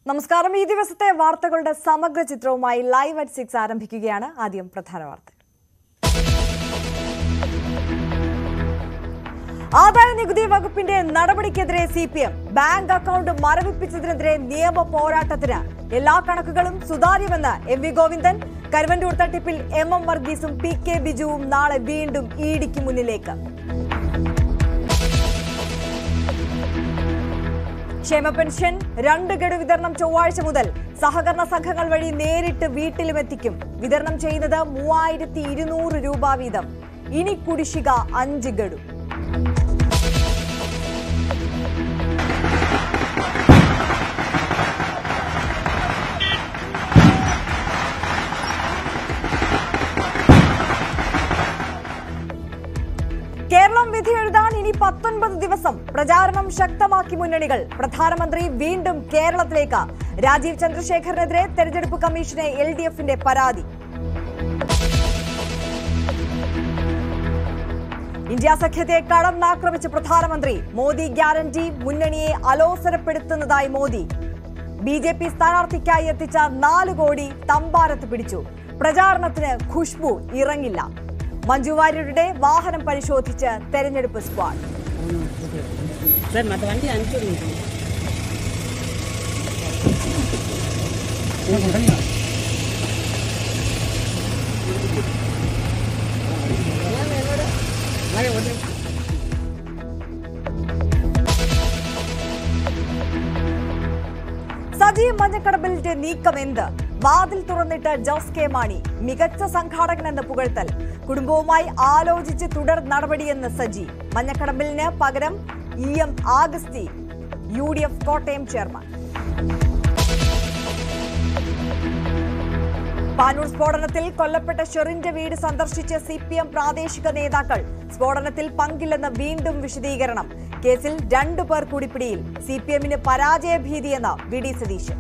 നമസ്കാരം ഈ ദിവസത്തെ വാർത്തകളുടെ സമഗ്ര ചിത്രവുമായി ലൈവ് അറ്റ് സിക്സ് ആരംഭിക്കുകയാണ് ആദ്യം പ്രധാന വാർത്ത ആദായ നികുതി വകുപ്പിന്റെ നടപടിക്കെതിരെ C P M bank account മരവിപ്പിച്ചതിനെതിരെ നിയമ പോരാട്ടത്തിന് എല്ലാ കണക്കുകളും സുതാര്യമെന്ന് എം വി ഗോവിന്ദൻ കരുവന്നൂർ തട്ടിപ്പിൽ എം എം വർഗീസും പി കെ ബിജുവും നാളെ വീണ്ടും ഇഡിക്ക് മുന്നിലേക്ക് ക്ഷേമ പെൻഷൻ രണ്ട് ഗഡു വിതരണം ചൊവ്വാഴ്ച മുതൽ സഹകരണ സംഘങ്ങൾ വഴി നേരിട്ട് വീട്ടിലും എത്തിക്കും വിതരണം ചെയ്യുന്നത് മൂവായിരത്തി ഇരുന്നൂറ് രൂപ വീതം ഇനി കുടിശ്ശിക അഞ്ച് ഗഡു കേരളം വിധി എഴുതാൻ ഇനി പത്തൊൻപത് ദിവസം പ്രചാരണം ശക്തമാക്കി മുന്നണികൾ പ്രധാനമന്ത്രി വീണ്ടും കേരളത്തിലേക്ക് രാജീവ് ചന്ദ്രശേഖറിനെതിരെ തെരഞ്ഞെടുപ്പ് കമ്മീഷനെ എൽ ഡി എഫിന്റെ പരാതി ഇന്ത്യ സഖ്യത്തെ കടന്നാക്രമിച്ച് പ്രധാനമന്ത്രി മോദി ഗ്യാരണ്ടി മുന്നണിയെ അലോസരപ്പെടുത്തുന്നതായി മോദി ബി ജെ പി സ്ഥാനാർത്ഥിക്കായി എത്തിച്ച നാല് കോടി തമ്പാരത്ത് പിടിച്ചു പ്രചാരണത്തിന് ഖുഷ്ബു ഇറങ്ങില്ല മഞ്ജു വാര്യരുടെ വാഹനം പരിശോധിച്ച് തെരഞ്ഞെടുപ്പ് സ്ക്വാഡ് சார் மற்ற வண்டி அனுப்பிச்சு விடுங்க സജീവ് മഞ്ഞക്കടമ്പിലിന്റെ നീക്കം എന്ത് വാതിൽ തുറന്നിട്ട് ജോസ് കെ മാണി മികച്ച സംഘാടകനെന്ന് പുകഴ്ത്തൽ കുടുംബവുമായി ആലോചിച്ച് തുടർ നടപടിയെന്ന് സജി മഞ്ഞക്കടമ്പിലിന് പകരം E M Augusthi U D F Kottayam chairman Panoor സ്ഫോടനത്തിൽ കൊല്ലപ്പെട്ട ഷെറിന്റെ വീട് സന്ദർശിച്ച സി പി എം പ്രാദേശിക നേതാക്കൾ സ്ഫോടനത്തിൽ പങ്കില്ലെന്ന് വീണ്ടും വിശദീകരണം കേസിൽ രണ്ടു പേർ കൂടി പിടിയിൽ സി പി എമ്മിന് പരാജയഭീതിയെന്ന് വി ഡി സതീശൻ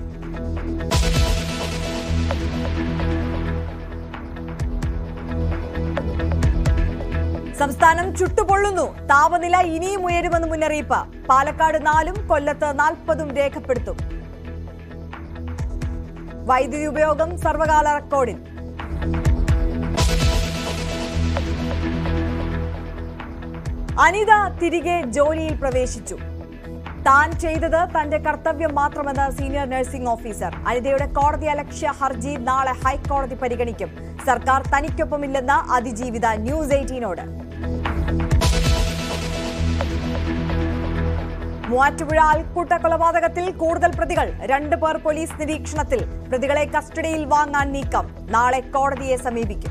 സംസ്ഥാനം ചുട്ടുപൊള്ളുന്നു താപനില ഇനിയും ഉയരുമെന്ന് മുന്നറിയിപ്പ് പാലക്കാട് നാലും കൊല്ലത്ത് നാൽപ്പതും രേഖപ്പെടുത്തും വൈദ്യുതി ഉപയോഗം സർവകാല റെക്കോർഡിൽ അനിത തിരികെ ജോലിയിൽ പ്രവേശിച്ചു താൻ ചെയ്തത് തന്റെ കർത്തവ്യം മാത്രമെന്ന് സീനിയർ നഴ്സിംഗ് ഓഫീസർ അനിതയുടെ കോടതി അലക്ഷ്യ ഹർജി നാളെ ഹൈക്കോടതി പരിഗണിക്കും സർക്കാർ തനിക്കൊപ്പമില്ലെന്ന് അതിജീവിത ന്യൂസ് എയ്റ്റീനോട് മൂവാറ്റുപുഴ ആൾക്കൂട്ട കൊലപാതകത്തിൽ കൂടുതൽ പ്രതികൾ രണ്ട് പേർ പോലീസ് നിരീക്ഷണത്തിൽ പ്രതികളെ കസ്റ്റഡിയിൽ വാങ്ങാൻ നീക്കം നാളെ കോടതിയെ സമീപിക്കും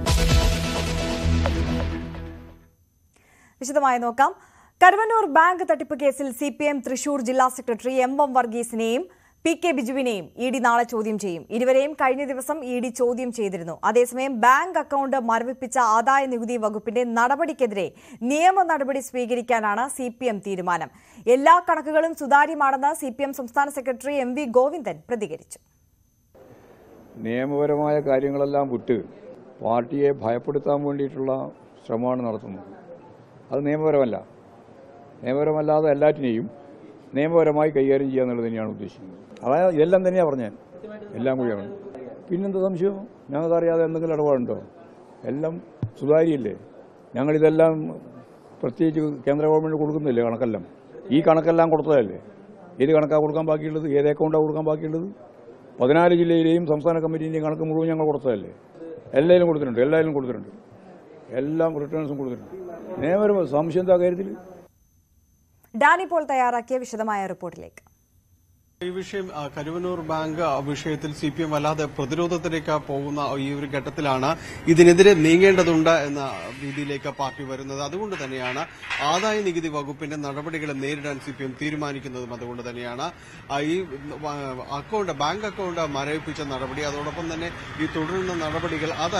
വിശദമായി നോക്കാം കരുവന്നൂർ ബാങ്ക് തട്ടിപ്പ് കേസിൽ സി പി എം തൃശൂർ ജില്ലാ സെക്രട്ടറി എം എം വർഗീസിനെയും പി കെ ബിജുവിനെയും ഇ ഡി നാളെ ചോദ്യം ചെയ്യും ഇരുവരെയും കഴിഞ്ഞ ദിവസം ഇ ഡി ചോദ്യം ചെയ്തിരുന്നു അതേസമയം ബാങ്ക് അക്കൗണ്ട് മരവിപ്പിച്ച ആദായ നികുതി വകുപ്പിന്റെ നടപടിക്കെതിരെ നിയമ നടപടി സ്വീകരിക്കാനാണ് സി പി എം തീരുമാനം എല്ലാ കണക്കുകളും സുതാര്യമാണെന്ന് സി പി എം സംസ്ഥാന സെക്രട്ടറി എം വി ഗോവിന്ദൻ പ്രതികരിച്ചു നിയമപരമായ കാര്യങ്ങളെല്ലാം വിട്ട് പാർട്ടിയെ ഭയപ്പെടുത്താൻ വേണ്ടിയിട്ടുള്ള ശ്രമമാണ് നടത്തുന്നത് അത് നിയമപരമല്ല നിയമപരമല്ലാതെ എല്ലാറ്റിനെയും നിയമപരമായി കൈകാര്യം ചെയ്യുക എന്നുള്ളത് തന്നെയാണ് ഉദ്ദേശിക്കുന്നത് അതായത് ഇതെല്ലാം തന്നെയാണ് പറഞ്ഞത് എല്ലാം കൂടിയാണ് പിന്നെന്താ സംശയം ഞങ്ങൾക്കറിയാതെ എന്തെങ്കിലും ഇടപാടുണ്ടോ എല്ലാം സുതാര്യല്ലേ ഞങ്ങളിതെല്ലാം പ്രത്യേകിച്ച് കേന്ദ്ര ഗവൺമെൻറ് കൊടുക്കുന്നില്ലേ കണക്കെല്ലാം ഈ കണക്കെല്ലാം കൊടുത്തതല്ലേ ഏത് കണക്കാണ് കൊടുക്കാൻ ബാക്കിയുള്ളത് ഏത് അക്കൗണ്ടാണ് കൊടുക്കാൻ ബാക്കിയുള്ളത് പതിനാല് ജില്ലയിലെയും സംസ്ഥാന കമ്മിറ്റിൻ്റെയും കണക്ക് മുഴുവൻ ഞങ്ങൾ കൊടുത്തതല്ലേ എല്ലാവരും കൊടുത്തിട്ടുണ്ട് എല്ലാവരും കൊടുത്തിട്ടുണ്ട് എല്ലാം റിട്ടേൺസും കൊടുത്തിട്ടുണ്ട് നിയമപരം സംശയം എന്താ കാര്യത്തിൽ ഡാനി പോൾ തയ്യാറാക്കിയ വിശദമായ റിപ്പോർട്ടിലേക്ക് ഈ വിഷയം ആ, കരുവന്നൂർ ബാങ്ക് ആ, വിഷയത്തിൽ സി പി എം വല്ലാതെ പ്രതിരോധത്തിലേക്ക് പോകുന്ന ഈ ഒരു ഘട്ടത്തിലാണ് ഇതിനെതിരെ നീങ്ങേണ്ടതുണ്ട് എന്ന രീതിയിലേക്ക് പാർട്ടി വരുന്നത് അതുകൊണ്ട് തന്നെയാണ് ആദായ നികുതി വകുപ്പിന്റെ നടപടികളെ നേരിടാൻ സി പി എം തീരുമാനിക്കുന്നതും അതുകൊണ്ട് തന്നെയാണ് ആ, ഈ ആ, അക്കൗണ്ട് ബാങ്ക് അക്കൗണ്ട് മരവിപ്പിച്ച നടപടി അതോടൊപ്പം തന്നെ ഈ തുടരുന്ന നടപടികൾ അത്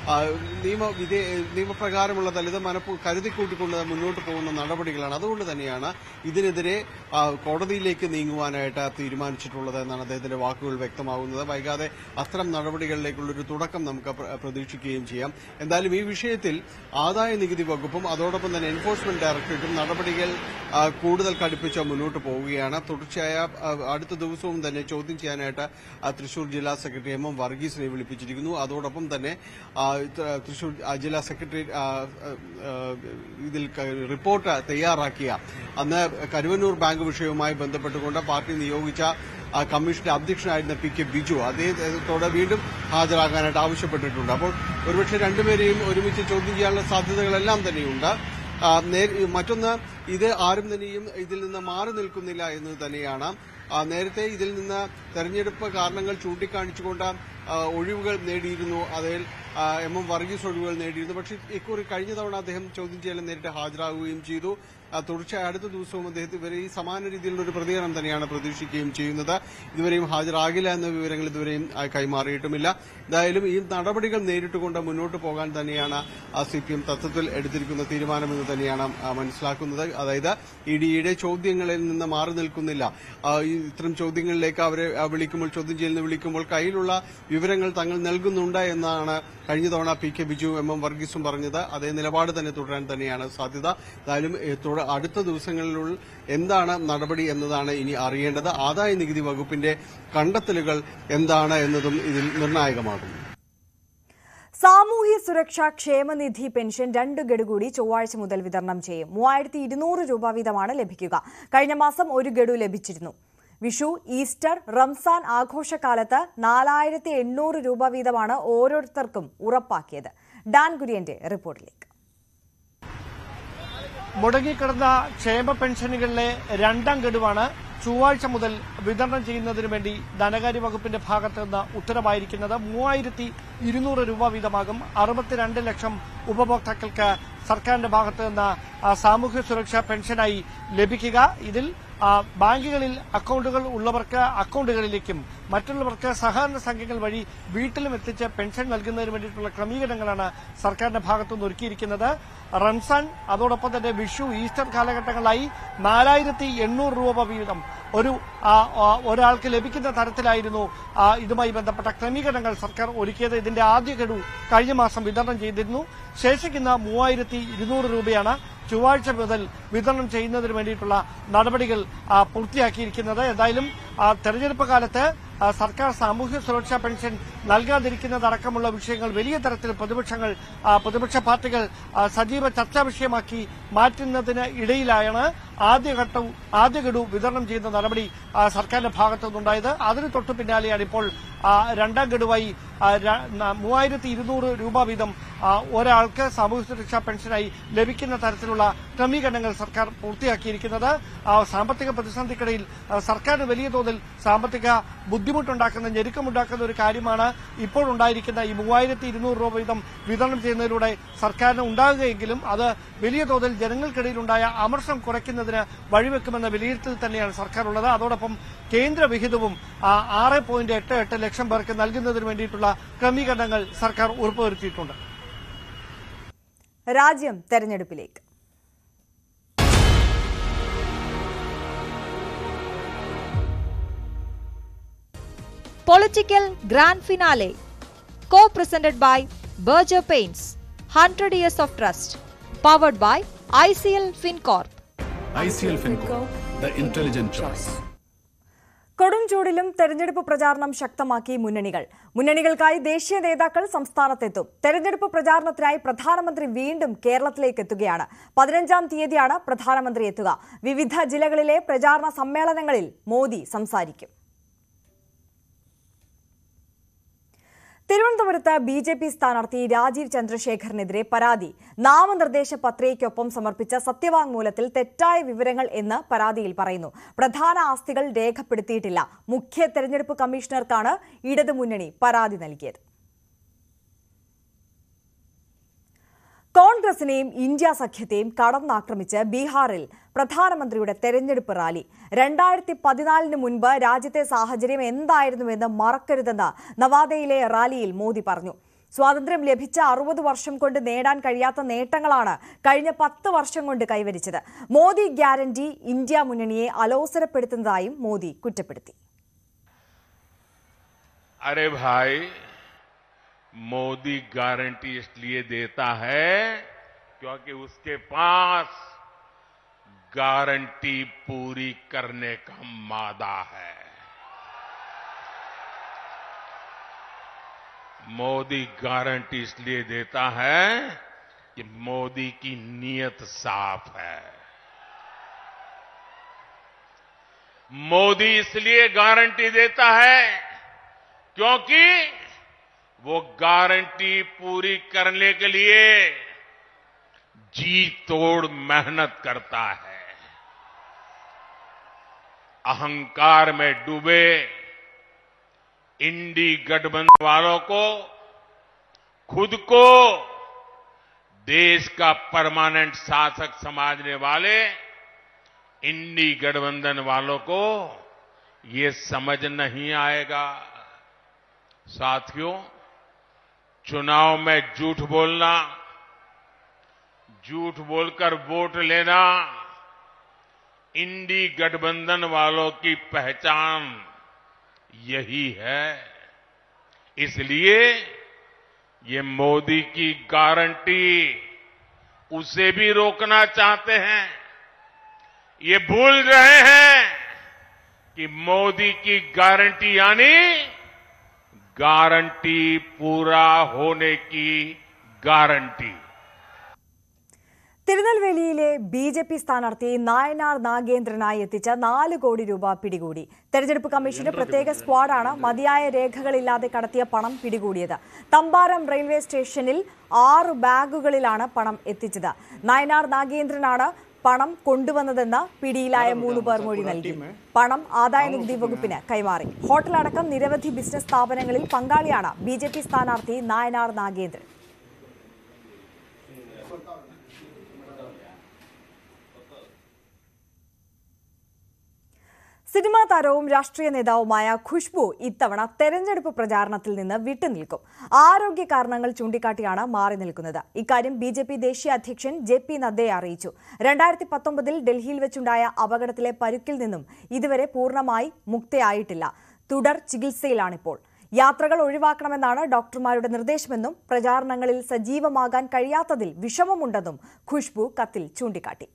ആ, നിയമ വിധേ നിയമപ്രകാരമുള്ള ദളിത് മനപ്പു കരുതിക്കൂട്ടിക്കൊണ്ട് മുന്നോട്ട് പോകുന്ന നടപടികളാണ് അതുകൊണ്ട് തന്നെയാണ് ഇതിനെതിരെ ആ, കോടതിയിലേക്ക് നീങ്ങുവാനായിട്ട് തീരുമാനിച്ചിട്ടുള്ളത് എന്നാണ് അദ്ദേഹത്തിന്റെ വാക്കുകൾ വ്യക്തമാകുന്നത് വൈകാതെ അത്തരം നടപടികളിലേക്കുള്ളൊരു തുടക്കം നമുക്ക് പ്ര- പ്രതീക്ഷിക്കുകയും ചെയ്യാം എന്തായാലും ഈ വിഷയത്തിൽ ആദായ നികുതി വകുപ്പും അതോടൊപ്പം തന്നെ എൻഫോഴ്സ്മെന്റ് ഡയറക്ടറേറ്റും നടപടികൾ ആ, കൂടുതൽ കടുപ്പിച്ച് മുന്നോട്ട് പോവുകയാണ് തുടർച്ചയായ ആ, അടുത്ത ദിവസവും തന്നെ ചോദ്യം ചെയ്യാനായിട്ട് ആ, തൃശൂർ ജില്ലാ സെക്രട്ടറി എം എം വർഗീസിനെ വിളിപ്പിച്ചിരിക്കുന്നു അതോടൊപ്പം തന്നെ ആ, ത- തൃശൂർ ആ, ജില്ലാ സെക്രട്ടറി ആ, ആ, ഇതിൽ ക- റിപ്പോർട്ട് തയ്യാറാക്കിയ അന്ന് കരുവന്നൂർ ബാങ്ക് വിഷയവുമായി ബന്ധപ്പെട്ടുകൊണ്ട് പാർട്ടി നിയോഗിച്ച ആ കമ്മീഷന്റെ അധ്യക്ഷനായിരുന്ന പി കെ ബിജു അദ്ദേഹത്തോട് വീണ്ടും ഹാജരാകാനായിട്ട് ആവശ്യപ്പെട്ടിട്ടുണ്ട് അപ്പോൾ ഒരുപക്ഷെ രണ്ടുപേരെയും ഒരുമിച്ച് ചോദ്യം ചെയ്യാനുള്ള സാധ്യതകളെല്ലാം തന്നെയുണ്ട് ആ, നേ- മറ്റൊന്ന് ഇത് ആരും തന്നെയും ഇതിൽ നിന്ന് മാറി നിൽക്കുന്നില്ല എന്നത് തന്നെയാണ് ആ, നേരത്തെ ഇതിൽ നിന്ന് തെരഞ്ഞെടുപ്പ് കാരണങ്ങൾ ചൂണ്ടിക്കാണിച്ചുകൊണ്ട് ആ, ഒഴിവുകൾ നേടിയിരുന്നു അതിൽ ആ, എം എം വർഗീസ് ഒഴിവുകൾ നേടിയിരുന്നു പക്ഷേ ഇക്കുറി കഴിഞ്ഞ തവണ അദ്ദേഹം ചോദ്യം ചെയ്യലിൽ നേരിട്ട് ഹാജരാകുകയും ചെയ്തു ആ, തുടർച്ചയായ അടുത്ത ദിവസവും അദ്ദേഹത്തിന് ഇവരെ ഈ സമാന രീതിയിലുള്ള ഒരു പ്രതികരണം തന്നെയാണ് പ്രതീക്ഷിക്കുകയും ചെയ്യുന്നത് ഇതുവരെയും ഹാജരാകില്ല എന്ന വിവരങ്ങൾ ഇതുവരെയും ആ, കൈമാറിയിട്ടുമില്ല എന്തായാലും ഈ നടപടികൾ നേരിട്ടുകൊണ്ട് മുന്നോട്ട് പോകാൻ തന്നെയാണ് സി പി എം തത്വത്തിൽ എടുത്തിരിക്കുന്ന തീരുമാനമെന്ന് തന്നെയാണ് ആ, മനസ്സിലാക്കുന്നത് അതായത് ഇ ഡിയുടെ ചോദ്യങ്ങളിൽ നിന്ന് മാറി നിൽക്കുന്നില്ല ആ, ഈ ഇത്തരം ചോദ്യങ്ങളിലേക്ക് അവരെ ആ, വിളിക്കുമ്പോൾ ചോദ്യം ചെയ്യുന്ന വിളിക്കുമ്പോൾ കയ്യിലുള്ള വിവരങ്ങൾ തങ്ങൾ നൽകുന്നുണ്ട് എന്നാണ് കഴിഞ്ഞ തവണ P K Biju M M വർഗീസും പറഞ്ഞത് അതേ നിലപാട് തന്നെ തുടരാൻ തന്നെയാണ് സാധ്യത എന്തായാലും ഏ, തുട- അടുത്ത ദിവസങ്ങളിലുള്ള എന്താണ് നടപടി എന്നതാണ് ഇനി അറിയേണ്ടത് ആദായ നികുതി വകുപ്പിന്റെ കണ്ടെത്തലുകൾ എന്താണ് എന്നതും ഇതിൽ നിർണായകമാകും സാമൂഹ്യ സുരക്ഷാ ക്ഷേമനിധി പെൻഷൻ രണ്ട് ഗഡു കൂടി ചൊവ്വാഴ്ച മുതൽ വിതരണം ചെയ്യും മൂവായിരത്തി ഇരുന്നൂറ് രൂപ വീതമാണ് ലഭിക്കുക കഴിഞ്ഞ മാസം ഒരു ഗഡു ലഭിച്ചിരുന്നു വിഷു ഈസ്റ്റർ റംസാൻ ആഘോഷകാലത്ത് നാലായിരത്തി എണ്ണൂറ് രൂപ വീതമാണ് ഓരോരുത്തർക്കും ഉറപ്പാക്കിയത് ഡാൻ കുര്യന്റെ റിപ്പോർട്ടിലേക്ക് മുടങ്ങിക്കിടന്ന ക്ഷേമ പെൻഷനുകളിലെ രണ്ടാം ഗഡുവാണ് ചൊവ്വാഴ്ച മുതൽ വിതരണം ചെയ്യുന്നതിന് വേണ്ടി ധനകാര്യ വകുപ്പിന്റെ ഭാഗത്ത് നിന്ന് ഉത്തരവായിരിക്കുന്നത് മൂവായിരത്തി ഇരുന്നൂറ് രൂപ വീതമാകും അറുപത്തിരണ്ട് ലക്ഷം ഉപഭോക്താക്കൾക്ക് സർക്കാരിന്റെ ഭാഗത്ത് നിന്ന് ആ, സാമൂഹ്യ സുരക്ഷാ പെൻഷനായി ലഭിക്കുക ഇതിൽ ആ, ബാങ്കുകളിൽ അക്കൗണ്ടുകൾ ഉള്ളവർക്ക് അക്കൗണ്ടുകളിലേക്കും മറ്റുള്ളവർക്ക് സഹകരണ സംഘങ്ങൾ വഴി വീട്ടിലും എത്തിച്ച് പെൻഷൻ നൽകുന്നതിന് വേണ്ടിയിട്ടുള്ള ക്രമീകരണങ്ങളാണ് സർക്കാരിന്റെ ഭാഗത്തുനിന്ന് ഒരുക്കിയിരിക്കുന്നത് റംസാൻ അതോടൊപ്പം തന്നെ വിഷു ഈസ്റ്റർ കാലഘട്ടങ്ങളായി നാലായിരത്തി എണ്ണൂറ് രൂപ വീതം ഒരു ആ, ആ, ഒരാൾക്ക് ലഭിക്കുന്ന തരത്തിലായിരുന്നു ആ, ഇതുമായി ബന്ധപ്പെട്ട ക്രമീകരണങ്ങൾ സർക്കാർ ഒരുക്കിയത് ഇതിന്റെ ആദ്യ ഗഡു കഴിഞ്ഞ മാസം വിതരണം ചെയ്തിരുന്നു ശേഷിക്കുന്ന മൂവായിരത്തി ഇരുന്നൂറ് രൂപയാണ് ചൊവ്വാഴ്ച മുതൽ വിതരണം ചെയ്യുന്നതിന് വേണ്ടിയിട്ടുള്ള നടപടികൾ ആ, പൂർത്തിയാക്കിയിരിക്കുന്നത് എന്തായാലും ആ, തെരഞ്ഞെടുപ്പ് കാലത്ത് ആ, സർക്കാർ സാമൂഹ്യ സുരക്ഷാ പെൻഷൻ നൽകാതിരിക്കുന്നതടക്കമുള്ള വിഷയങ്ങൾ വലിയ തരത്തിൽ പ്രതിപക്ഷങ്ങൾ ആ, പ്രതിപക്ഷ പാർട്ടികൾ ആ, സജീവ ചർച്ചാ വിഷയമാക്കി മാറ്റുന്നതിന് ഇടയിലാണ് ആദ്യഘട്ടവും ആദ്യ ഗഡു വിതരണം ചെയ്യുന്ന നടപടി ആ, സർക്കാരിന്റെ ഭാഗത്തുനിന്നുണ്ടായത് അതിന് തൊട്ടു പിന്നാലെയാണ് ഇപ്പോൾ ആ, രണ്ടാം ഗഡുവായി ആ, ര- ന- മൂവായിരത്തി ഇരുന്നൂറ് രൂപ വീതം ആ, ഒരാൾക്ക് സാമൂഹ്യ സുരക്ഷാ പെൻഷനായി ലഭിക്കുന്ന തരത്തിലുള്ള ക്രമീകരണങ്ങൾ സർക്കാർ പൂർത്തിയാക്കിയിരിക്കുന്നത് ആ, സാമ്പത്തിക പ്രതിസന്ധിക്കിടയിൽ ആ, സർക്കാരിന് വലിയ തോതിൽ സാമ്പത്തിക ബുദ്ധിമുട്ടുണ്ടാക്കുന്ന ഞെരുക്കമുണ്ടാക്കുന്ന ഒരു കാര്യമാണ് ഇപ്പോൾ ഉണ്ടായിരിക്കുന്ന ഈ മൂവായിരത്തി ഇരുന്നൂറ് രൂപ വീതം വിതരണം ചെയ്യുന്നതിലൂടെ സർക്കാരിന് ഉണ്ടാകുകയെങ്കിലും അത് വലിയ തോതിൽ ജനങ്ങൾക്കിടയിലുണ്ടായ അമർഷം കുറയ്ക്കുന്നതിന് വഴിവെക്കുമെന്ന വിലയിരുത്തൽ തന്നെയാണ് സർക്കാർ ഉള്ളത് അതോടൊപ്പം കേന്ദ്ര വിഹിതവും ആ, ആറ് പോയിന്റ് എട്ട് എട്ട് ലക്ഷം പേർക്ക് നൽകുന്നതിന് വേണ്ടിയിട്ടുള്ള ക്രമീകരണങ്ങൾ സർക്കാർ ഉറപ്പുവരുത്തിയിട്ടുണ്ട് രാജ്യം തെരഞ്ഞെടുപ്പിലേക്ക് Political Grand Finale. Co presented by Berger Paints. 100 Years of Trust. Powered by ICL FinCorp. ICL FinCo, the intelligent choice. കൊടും ചൂടിലും തെരഞ്ഞെടുപ്പ് പ്രചാരണം ശക്തമാക്കി മുന്നണികൾ മുന്നണികൾക്കായി ദേശീയ നേതാക്കൾ സംസ്ഥാനത്തെത്തും തെരഞ്ഞെടുപ്പ് പ്രചാരണത്തിനായി പ്രധാനമന്ത്രി വീണ്ടും കേരളത്തിലേക്ക് എത്തുകയാണ് പതിനഞ്ചാം തീയതിയാണ് പ്രധാനമന്ത്രി എത്തുക വിവിധ ജില്ലകളിലെ പ്രചാരണ സമ്മേളനങ്ങളിൽ മോദി സംസാരിക്കും തിരുവനന്തപുരത്ത് ബി ജെ പി സ്ഥാനാർത്ഥി രാജീവ് ചന്ദ്രശേഖറിനെതിരെ പരാതി നാമനിർദ്ദേശ പത്രികയ്ക്കൊപ്പം സമർപ്പിച്ച സത്യവാങ്മൂലത്തിൽ തെറ്റായ വിവരങ്ങൾ എന്ന് പരാതിയിൽ പറയുന്നു പ്രധാന ആസ്തികൾ രേഖപ്പെടുത്തിയിട്ടില്ല മുഖ്യ തെരഞ്ഞെടുപ്പ് കമ്മീഷണർക്കാണ് ഇടതുമുന്നണി പരാതി നൽകിയത് കോൺഗ്രസിനെയും ഇന്ത്യ സഖ്യത്തെയും കടന്നാക്രമിച്ച് ബീഹാറിൽ പ്രധാനമന്ത്രിയുടെ തെരഞ്ഞെടുപ്പ് റാലി രണ്ടായിരത്തി പതിനാലിന് മുൻപ് രാജ്യത്തെ സാഹചര്യം എന്തായിരുന്നുവെന്ന് മറക്കരുതെന്ന് നവാദയിലെ റാലിയിൽ മോദി പറഞ്ഞു സ്വാതന്ത്ര്യം ലഭിച്ച അറുപത് വർഷം കൊണ്ട് നേടാൻ കഴിയാത്ത നേട്ടങ്ങളാണ് കഴിഞ്ഞ പത്ത് വർഷം കൊണ്ട് കൈവരിച്ചത് മോദി ഗ്യാരണ്ടി ഇന്ത്യ മുന്നണിയെ അലോസരപ്പെടുത്തുന്നതായും മോദി കുറ്റപ്പെടുത്തി अरे भाई मोदी गारंटी इसलिए देता है क्योंकि उसके पास गारंटी पूरी करने का मादा है मोदी गारंटी इसलिए देता है कि मोदी की नीयत साफ है मोदी इसलिए गारंटी देता है क्योंकि वो गारंटी पूरी करने के लिए जी तोड़ मेहनत करता है अहंकार में डूबे इंडी गठबंधन वालों को खुद को देश का परमानेंट शासक समझने वाले इंडी गठबंधन वालों को ये समझ नहीं आएगा साथियों चुनाव में झूठ बोलना झूठ बोलकर वोट लेना इंडी गठबंधन वालों की पहचान यही है इसलिए ये मोदी की गारंटी उसे भी रोकना चाहते हैं ये भूल रहे हैं कि मोदी की गारंटी यानी गारंटी पूरा होने की गारंटी തിരുനെൽവേലിയിലെ ബി ജെ പി സ്ഥാനാർത്ഥി നായനാർ നാഗേന്ദ്രനായി എത്തിച്ച നാല് കോടി രൂപ പിടികൂടി തെരഞ്ഞെടുപ്പ് കമ്മീഷന്റെ പ്രത്യേക സ്ക്വാഡാണ് മതിയായ രേഖകളില്ലാതെ കടത്തിയ പണം പിടികൂടിയത് തമ്പാരം റെയിൽവേ സ്റ്റേഷനിൽ ആറ് ബാഗുകളിലാണ് പണം എത്തിച്ചത് നായനാർ നാഗേന്ദ്രനാണ് പണം കൊണ്ടുവന്നതെന്ന് പിടിയിലായ മൂന്ന് പേർ മൊഴി നൽകി പണം ആദായ നികുതി വകുപ്പിന് കൈമാറി ഹോട്ടലടക്കം നിരവധി ബിസിനസ് സ്ഥാപനങ്ങളിൽ പങ്കാളിയാണ് ബി ജെ പി സ്ഥാനാർത്ഥി നായനാർ നാഗേന്ദ്രൻ സിനിമാ താരവും രാഷ്ട്രീയ നേതാവുമായ ഖുഷ്ബു ഇത്തവണ തെരഞ്ഞെടുപ്പ് പ്രചാരണത്തിൽ നിന്ന് വിട്ടുനിൽക്കും ആരോഗ്യ കാരണങ്ങൾ ചൂണ്ടിക്കാട്ടിയാണ് മാറി നിൽക്കുന്നത് ഇക്കാര്യം ബി ജെ പി ദേശീയ അധ്യക്ഷൻ ജെ പി നദ്ദയെ അറിയിച്ചു രണ്ടായിരത്തി പത്തൊമ്പതിൽ ഡൽഹിയിൽ വെച്ചുണ്ടായ അപകടത്തിലെ പരുക്കിൽ നിന്നും ഇതുവരെ പൂർണ്ണമായി മുക്തയായിട്ടില്ല തുടർ ചികിത്സയിലാണിപ്പോൾ യാത്രകൾ ഒഴിവാക്കണമെന്നാണ് ഡോക്ടർമാരുടെ നിർദ്ദേശമെന്നും പ്രചാരണങ്ങളിൽ സജീവമാകാൻ കഴിയാത്തതിൽ വിഷമമുണ്ടെന്നും ഖുഷ്ബു കത്തിൽ ചൂണ്ടിക്കാട്ടി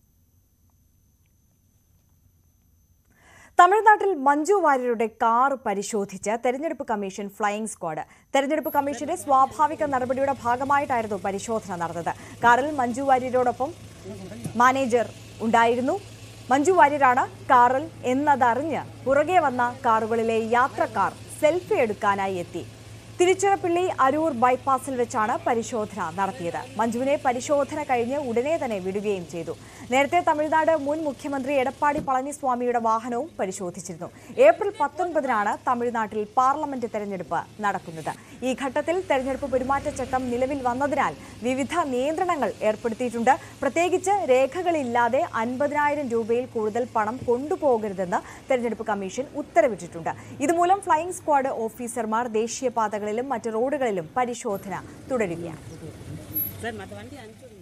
തമിഴ്നാട്ടിൽ മഞ്ജു വാര്യരുടെ കാർ പരിശോധിച്ച് തെരഞ്ഞെടുപ്പ് കമ്മീഷൻ ഫ്ലൈയിംഗ് സ്ക്വാഡ് തെരഞ്ഞെടുപ്പ് കമ്മീഷന്റെ സ്വാഭാവിക നടപടിയുടെ ഭാഗമായിട്ടായിരുന്നു പരിശോധന നടന്നത് കാറിൽ മഞ്ജു വാര്യരോടൊപ്പം മാനേജർ ഉണ്ടായിരുന്നു മഞ്ജു വാര്യരാണ് കാറിൽ എന്നതറിഞ്ഞ് പുറകെ വന്ന കാറുകളിലെ യാത്രക്കാർ സെൽഫി എടുക്കാനായി എത്തി തിരുച്ചിറപ്പള്ളി അരൂർ ബൈപ്പാസിൽ വെച്ചാണ് പരിശോധന നടത്തിയത് മഞ്ജുവിനെ പരിശോധന കഴിഞ്ഞ് ഉടനെ തന്നെ വിടുകയും ചെയ്തു നേരത്തെ തമിഴ്നാട് മുൻ മുഖ്യമന്ത്രി എടപ്പാടി പളനിസ്വാമിയുടെ വാഹനവും പരിശോധിച്ചിരുന്നു ഏപ്രിൽ പത്തൊൻപതിനാണ് തമിഴ്നാട്ടിൽ പാർലമെന്റ് തെരഞ്ഞെടുപ്പ് നടക്കുന്നത് ഈ ഘട്ടത്തിൽ തെരഞ്ഞെടുപ്പ് പെരുമാറ്റച്ചട്ടം നിലവിൽ വന്നതിനാൽ വിവിധ നിയന്ത്രണങ്ങൾ ഏർപ്പെടുത്തിയിട്ടുണ്ട് പ്രത്യേകിച്ച് രേഖകളില്ലാതെ അൻപതിനായിരം രൂപയിൽ കൂടുതൽ പണം കൊണ്ടുപോകരുതെന്ന് തെരഞ്ഞെടുപ്പ് കമ്മീഷൻ ഉത്തരവിട്ടിട്ടുണ്ട് ഇതുമൂലം ഫ്ലൈയിംഗ് സ്ക്വാഡ് ഓഫീസർമാർ ദേശീയപാതകളിലും മറ്റ് റോഡുകളിലും പരിശോധന തുടരുകയാണ് சார் மற்ற வண்டி அனுப்பிச்சு விடுங்க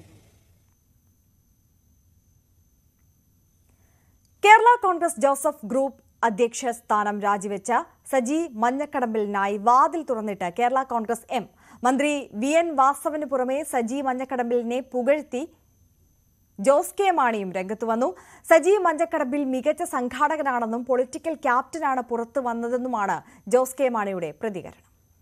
കേരള കോൺഗ്രസ് ജോസഫ് ഗ്രൂപ്പ് അധ്യക്ഷ സ്ഥാനം രാജിവെച്ച സജി മഞ്ഞക്കടമ്പിലിനായി വാതിൽ തുറന്നിട്ട് കേരള കോൺഗ്രസ് എം മന്ത്രി വി എൻ വാസവന് പുറമെ സജി മഞ്ഞക്കടമ്പിലിനെ പുകഴ്ത്തി ജോസ് കെ മാണിയും രംഗത്ത് വന്നു സജി മഞ്ഞക്കടമ്പിൽ മികച്ച സംഘാടകനാണെന്നും പൊളിറ്റിക്കൽ ക്യാപ്റ്റനാണ് പുറത്തു വന്നതെന്നുമാണ് ജോസ് കെ മാണിയുടെ പ്രതികരണം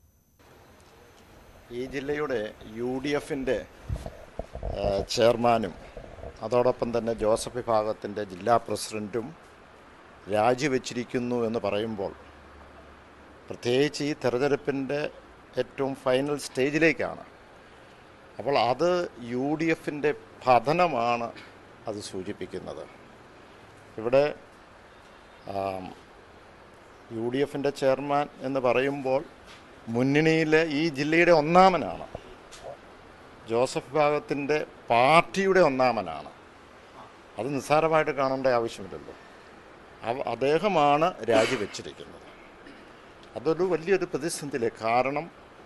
ഈ ജില്ലയുടെ യു ഡി എഫിൻ്റെ ചെയർമാനും അതോടൊപ്പം തന്നെ ജോസഫ് വിഭാഗത്തിൻ്റെ ജില്ലാ പ്രസിഡൻറ്റും രാജിവെച്ചിരിക്കുന്നു എന്ന് പറയുമ്പോൾ പ്രത്യേകിച്ച് ഈ തെരഞ്ഞെടുപ്പിൻ്റെ ഏറ്റവും ഫൈനൽ സ്റ്റേജിലേക്കാണ് അപ്പോൾ അത് യു ഡി എഫിൻ്റെ പതനമാണ് അത് സൂചിപ്പിക്കുന്നത് ഇവിടെ ആം, യു ഡി എഫിൻ്റെ ചെയർമാൻ എന്ന് പറയുമ്പോൾ മുന്നണിയിലെ ഈ ജില്ലയുടെ ഒന്നാമനാണ് ജോസഫ് വിഭാഗത്തിൻ്റെ പാർട്ടിയുടെ ഒന്നാമനാണ് അത് നിസ്സാരമായിട്ട് കാണേണ്ട ആവശ്യമില്ലല്ലോ അവ അദ്ദേഹമാണ് രാജിവെച്ചിരിക്കുന്നത് അതൊരു വലിയൊരു പ്രതിസന്ധിയിലെ കാരണം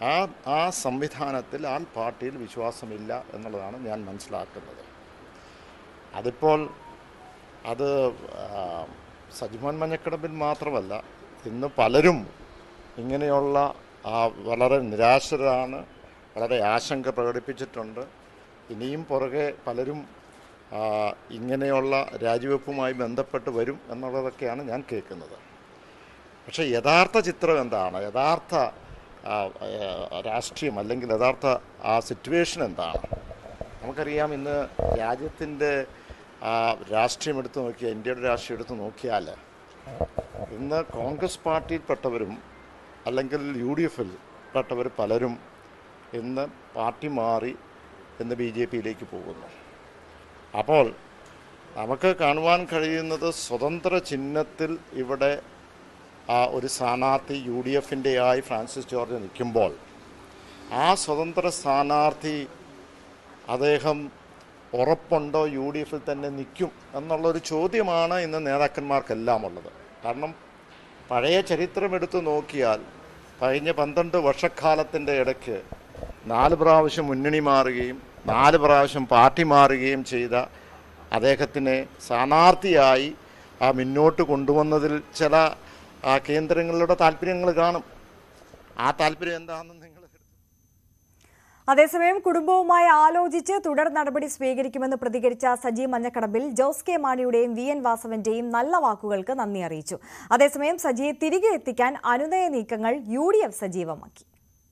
ആ ആ സംവിധാനത്തിൽ ആ പാർട്ടിയിൽ വിശ്വാസമില്ല എന്നുള്ളതാണ് ഞാൻ മനസ്സിലാക്കുന്നത് അതിപ്പോൾ അത് ആ, സജിമോൻ മഞ്ഞക്കടമ്പിൽ മാത്രമല്ല ഇന്ന് പലരും ഇങ്ങനെയുള്ള ആ വളരെ നിരാശരാണ് വളരെ ആശങ്ക പ്രകടിപ്പിച്ചിട്ടുണ്ട് ഇനിയും പുറകെ പലരും ആ, ഇങ്ങനെയുള്ള രാജിവെപ്പുമായി ബന്ധപ്പെട്ട് വരും എന്നുള്ളതൊക്കെയാണ് ഞാൻ കേൾക്കുന്നത് പക്ഷേ യഥാർത്ഥ ചിത്രം എന്താണ് യഥാർത്ഥ ആ, ആ, രാഷ്ട്രീയം അല്ലെങ്കിൽ യഥാർത്ഥ ആ സിറ്റുവേഷൻ എന്താണ് നമുക്കറിയാം ഇന്ന് രാജ്യത്തിൻ്റെ ആ, രാഷ്ട്രീയം എടുത്ത് നോക്കിയാൽ ഇന്ത്യയുടെ രാഷ്ട്രീയം എടുത്ത് നോക്കിയാൽ ഇന്ന് കോൺഗ്രസ് പാർട്ടിയിൽപ്പെട്ടവരും അല്ലെങ്കിൽ യു ഡി എഫിൽ പെട്ടവർ പലരും ഇന്ന് പാർട്ടി മാറി ഇന്ന് ബി ജെ പിയിലേക്ക് പോകുന്നു അപ്പോൾ നമുക്ക് കാണുവാൻ കഴിയുന്നത് സ്വതന്ത്ര ചിഹ്നത്തിൽ ഇവിടെ ആ ഒരു സ്ഥാനാർത്ഥി യു ഡി എഫിൻ്റെ ആയി ഫ്രാൻസിസ് ജോർജ് നിൽക്കുമ്പോൾ ആ സ്വതന്ത്ര സ്ഥാനാർത്ഥി അദ്ദേഹം ഉറപ്പുണ്ടോ യു ഡി എഫിൽ തന്നെ നിൽക്കും എന്നുള്ളൊരു ചോദ്യമാണ് ഇന്ന് നേതാക്കന്മാർക്കെല്ലാം ഉള്ളത് കാരണം പഴയ ചരിത്രം എടുത്തു നോക്കിയാൽ കഴിഞ്ഞ പന്ത്രണ്ട് വർഷക്കാലത്തിൻ്റെ ഇടയ്ക്ക് നാല് പ്രാവശ്യം മുന്നണി മാറുകയും നാല് പ്രാവശ്യം പാർട്ടി മാറുകയും ചെയ്ത അദ്ദേഹത്തിനെ സ്ഥാനാർത്ഥിയായി ആ മുന്നോട്ട് കൊണ്ടുവന്നതിൽ ചില ആ കേന്ദ്രങ്ങളുടെ താല്പര്യങ്ങൾ കാണും ആ താല്പര്യം എന്താണെന്ന് നിങ്ങൾ അതേസമയം കുടുംബവുമായി ആലോചിച്ച് തുടർ നടപടി സ്വീകരിക്കുമെന്ന് പ്രതികരിച്ച സജി മഞ്ഞക്കടമ്പിൽ ജോസ് കെ മാണിയുടെയും വി എൻ വാസവന്റെയും നല്ല വാക്കുകൾക്ക് നന്ദി അറിയിച്ചു അതേസമയം സജിയെ തിരികെ എത്തിക്കാൻ അനുനയ നീക്കങ്ങൾ യു ഡി എഫ് സജീവമാക്കി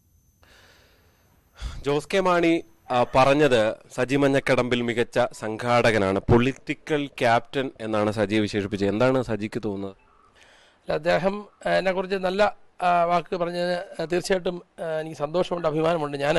ജോസ് കെ മാണി ആ, പറഞ്ഞത് സജി മഞ്ഞക്കടമ്പിൽ മികച്ച സംഘാടകനാണ് പൊളിറ്റിക്കൽ ക്യാപ്റ്റൻ എന്നാണ് സജി വിശേഷിപ്പിച്ചത് എന്താണ് സജിക്ക് തോന്നുന്നത് അല്ല, അദ്ദേഹം എന്നെ കുറിച്ച് നല്ല ആ, വാക്ക് പറഞ്ഞതിന് ആ, തീർച്ചയായിട്ടും ആ, എനിക്ക് സന്തോഷമുണ്ട് അഭിമാനമുണ്ട് ഞാൻ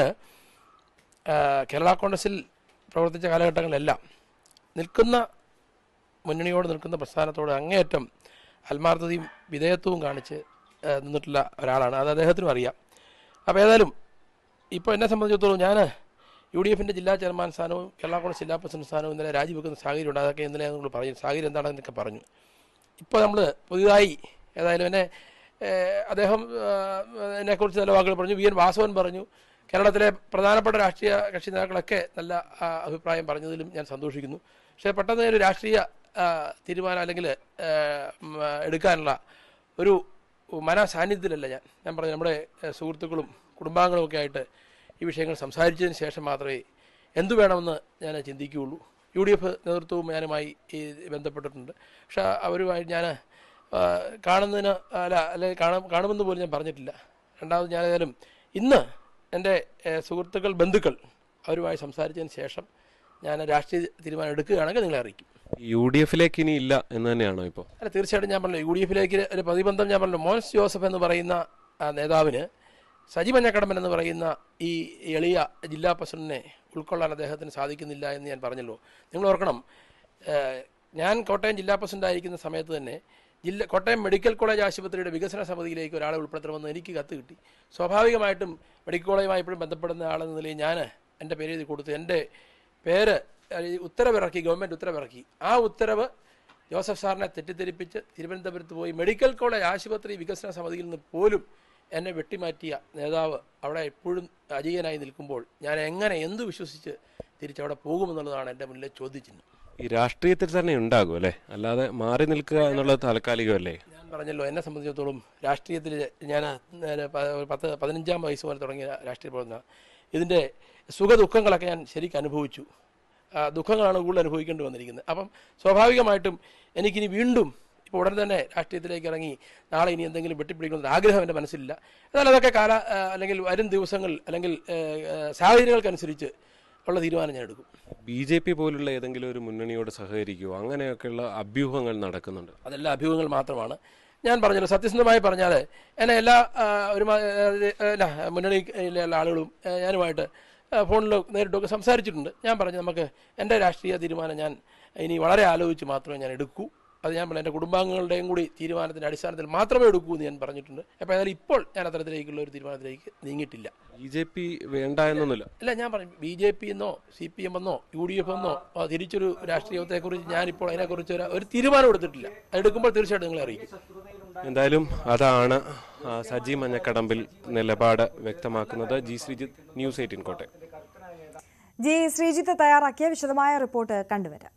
കേരള കോൺഗ്രസിൽ പ്രവർത്തിച്ച കാലഘട്ടങ്ങളിലെല്ലാം നിൽക്കുന്ന മുന്നണിയോട് നിൽക്കുന്ന പ്രസ്ഥാനത്തോട് അങ്ങേയറ്റം ആത്മാർത്ഥതയും വിധേയത്വവും കാണിച്ച് ആ, നിന്നിട്ടുള്ള ഒരാളാണ് അത് അദ്ദേഹത്തിനും അറിയാം അപ്പോൾ ഏതായാലും ഇപ്പോൾ എന്നെ സംബന്ധിച്ചിടത്തോളം ഞാൻ യു ഡി എഫിൻ്റെ ജില്ലാ ചെയർമാൻ സ്ഥാനവും കേരള കോൺഗ്രസ് ജില്ലാ പ്രസിഡന്റ് സ്ഥാനവും ഇന്നലെ രാജിവെക്കുന്ന സാഹചര്യം ഉണ്ട് അതൊക്കെ ഇന്നലെ ഞങ്ങൾ പറഞ്ഞു സാഹചര്യം എന്താണെന്നൊക്കെ പറഞ്ഞു ഇപ്പോൾ നമ്മൾ പുതിയതായി ഏതായാലും എന്നെ ഏഹ്, അദ്ദേഹം ഏഹ്, എന്നെക്കുറിച്ച് നല്ല വാക്കുകൾ പറഞ്ഞു വി എൻ വാസവൻ പറഞ്ഞു കേരളത്തിലെ പ്രധാനപ്പെട്ട രാഷ്ട്രീയ കക്ഷി നേതാക്കളൊക്കെ നല്ല ആ, അഭിപ്രായം പറഞ്ഞതിലും ഞാൻ സന്തോഷിക്കുന്നു പക്ഷേ പെട്ടെന്ന് ഒരു രാഷ്ട്രീയ ആ, തീരുമാനം അല്ലെങ്കിൽ ഏഹ്, ഉം, ആ, എടുക്കാനുള്ള ഒരു മനസാന്നിധ്യത്തിലല്ല ഞാൻ ഞാൻ പറഞ്ഞു നമ്മുടെ ഏഹ്, സുഹൃത്തുക്കളും കുടുംബാംഗങ്ങളും ഒക്കെ ആയിട്ട് ഈ വിഷയങ്ങൾ സംസാരിച്ചതിന് ശേഷം മാത്രമേ എന്തു വേണമെന്ന് ഞാൻ ചിന്തിക്കുകയുള്ളൂ യു ഡി എഫ് നേതൃത്വവും ഞാനുമായി ഈ ബന്ധപ്പെട്ടിട്ടുണ്ട് പക്ഷേ അവരുമായി ഞാൻ ആ, കാണുന്നതിന് അല്ല അല്ലെ കാണാം കാണുമെന്ന് പോലും ഞാൻ പറഞ്ഞിട്ടില്ല രണ്ടാമത് ഞാൻ ഏതായാലും ഇന്ന് എൻ്റെ ഏഹ്, സുഹൃത്തുക്കൾ ബന്ധുക്കൾ അവരുമായി സംസാരിച്ചതിന് ശേഷം ഞാൻ രാഷ്ട്രീയ തീരുമാനം എടുക്കുകയാണെങ്കിൽ നിങ്ങളെ അറിയിക്കും യു ഡി എഫിലേക്ക് ഇനി ഇല്ല എന്ന് തന്നെയാണോ ഇപ്പോൾ അല്ല തീർച്ചയായിട്ടും ഞാൻ പറഞ്ഞു യു ഡി എഫിലേക്ക് ഒരു പ്രതിബന്ധം ഞാൻ പറഞ്ഞു മോൻസ് ജോസഫ് എന്ന് പറയുന്ന ആ, നേതാവിന് സജി മഞ്ഞക്കടമ്പൻ എന്ന് പറയുന്ന ഈ എളിയ ജില്ലാ പ്രസിഡന്റിനെ ഉൾക്കൊള്ളാൻ അദ്ദേഹത്തിന് സാധിക്കുന്നില്ല എന്ന് ഞാൻ പറഞ്ഞല്ലോ നിങ്ങൾ ഓർക്കണം ഏഹ്, ഞാൻ കോട്ടയം ജില്ലാ പ്രസിഡന്റ് ആയിരിക്കുന്ന സമയത്ത് തന്നെ ജില്ല കോട്ടയം മെഡിക്കൽ കോളേജ് ആശുപത്രിയുടെ വികസന സമിതിയിലേക്ക് ഒരാളെ ഉൾപ്പെടുത്തണമെന്ന് എനിക്ക് കത്ത് കിട്ടി സ്വാഭാവികമായിട്ടും മെഡിക്കൽ കോളേജുമായി എപ്പോഴും ബന്ധപ്പെടുന്ന ആളെന്ന നിലയിൽ ഞാൻ എൻ്റെ പേര് എഴുതി കൊടുത്തു എൻ്റെ പേര് അഹ്, ഉത്തരവിറക്കി ഗവൺമെൻറ് ഉത്തരവിറക്കി ആ ഉത്തരവ് ജോസഫ് സാറിനെ തെറ്റിദ്ധരിപ്പിച്ച് തിരുവനന്തപുരത്ത് പോയി മെഡിക്കൽ കോളേജ് ആശുപത്രി വികസന സമിതിയിൽ നിന്ന് പോലും എന്നെ വെട്ടിമാറ്റിയ നേതാവ് അവിടെ എപ്പോഴും അജീയനായി നിൽക്കുമ്പോൾ ഞാൻ എങ്ങനെ എന്ത് വിശ്വസിച്ച് തിരിച്ചവിടെ പോകുമെന്നുള്ളതാണ് എൻ്റെ മുന്നിലെ ചോദ്യചിഹ്നം ഈ രാഷ്ട്രീയത്തിൽ തന്നെ ഉണ്ടാകും അല്ലേ അല്ലാതെ മാറി നിൽക്കുക എന്നുള്ളത് താൽക്കാലികമല്ലേ ഞാൻ പറഞ്ഞല്ലോ എന്നെ സംബന്ധിച്ചിടത്തോളം രാഷ്ട്രീയത്തിൽ ഞാൻ നേരെ പ- പത്ത് പതിനഞ്ചാം വയസ്സ് മുതൽ തുടങ്ങിയ രാഷ്ട്രീയ പ്രവർത്തന ഇതിൻ്റെ സുഖ ദുഃഖങ്ങളൊക്കെ ഞാൻ ശരിക്കും അനുഭവിച്ചു ആ, ദുഃഖങ്ങളാണ് കൂടുതൽ അനുഭവിക്കേണ്ടി വന്നിരിക്കുന്നത് അപ്പം സ്വാഭാവികമായിട്ടും എനിക്കിനി വീണ്ടും ഇപ്പോൾ ഉടൻ തന്നെ രാഷ്ട്രീയത്തിലേക്ക് ഇറങ്ങി നാളെ ഇനി എന്തെങ്കിലും വെട്ടിപ്പിടിക്കണമെന്ന് ആഗ്രഹം എൻ്റെ മനസ്സിലില്ല എന്നാൽ അതൊക്കെ കാല ആ, അല്ലെങ്കിൽ വരും ദിവസങ്ങൾ അല്ലെങ്കിൽ ഏ, ഏ, സാഹചര്യങ്ങൾക്കനുസരിച്ച് ഉള്ള തീരുമാനം ഞാൻ എടുക്കും ബി ജെ പി പോലുള്ള ഏതെങ്കിലും ഒരു മുന്നണിയോട് സഹകരിക്കുമോ അങ്ങനെയൊക്കെയുള്ള അഭ്യൂഹങ്ങൾ നടക്കുന്നുണ്ട് അതെല്ലാം അഭ്യൂഹങ്ങൾ മാത്രമാണ് ഞാൻ പറഞ്ഞല്ലോ സത്യസന്ധമായി പറഞ്ഞാൽ എന്നെ എല്ലാ ആ, ഒരു മ- ഏ, അല്ല മുന്നണിയിലെ എല്ലാ ആളുകളും ഏ, ഞാനുമായിട്ട് ആ, ഫോണിലോ നേരിട്ടൊക്കെ സംസാരിച്ചിട്ടുണ്ട് ഞാൻ പറഞ്ഞു നമുക്ക് എൻ്റെ രാഷ്ട്രീയ തീരുമാനം ഞാൻ ഇനി വളരെ ആലോചിച്ച് മാത്രമേ ഞാൻ എടുക്കൂ അത് ഞാൻ പറഞ്ഞു എൻ്റെ കുടുംബാംഗങ്ങളുടെയും കൂടി തീരുമാനത്തിൻ്റെ അടിസ്ഥാനത്തിൽ മാത്രമേ എടുക്കൂ എന്ന് ഞാൻ പറഞ്ഞിട്ടുണ്ട് അപ്പോൾ ഏതായാലും ഇപ്പോൾ ഞാൻ അത്തരത്തിലേക്കുള്ള ഒരു തീരുമാനത്തിലേക്ക് നീങ്ങിയിട്ടില്ല ബി ജെ പി വേണ്ട എന്നൊന്നുമില്ല അല്ല ഞാൻ പറഞ്ഞു ബി ജെ പി എന്നോ സി പി എം എന്നോ യു ഡി എഫ് എന്നോ ആ, തിരിച്ചൊരു രാഷ്ട്രീയത്തെക്കുറിച്ച് ഞാനിപ്പോൾ അതിനെക്കുറിച്ച് ഒരു ഒരു തീരുമാനം എടുത്തിട്ടില്ല അത് എടുക്കുമ്പോൾ തീർച്ചയായിട്ടും നിങ്ങളെ അറിയിക്കും എന്തായാലും അതാണ് ആ, സജി മഞ്ഞക്കടമ്പിൽ നിലപാട് വ്യക്തമാക്കുന്നത് G Sreejith news eighteen Kottayam G Sreejith തയ്യാറാക്കിയ വിശദമായ റിപ്പോർട്ട് കണ്ടുവരാം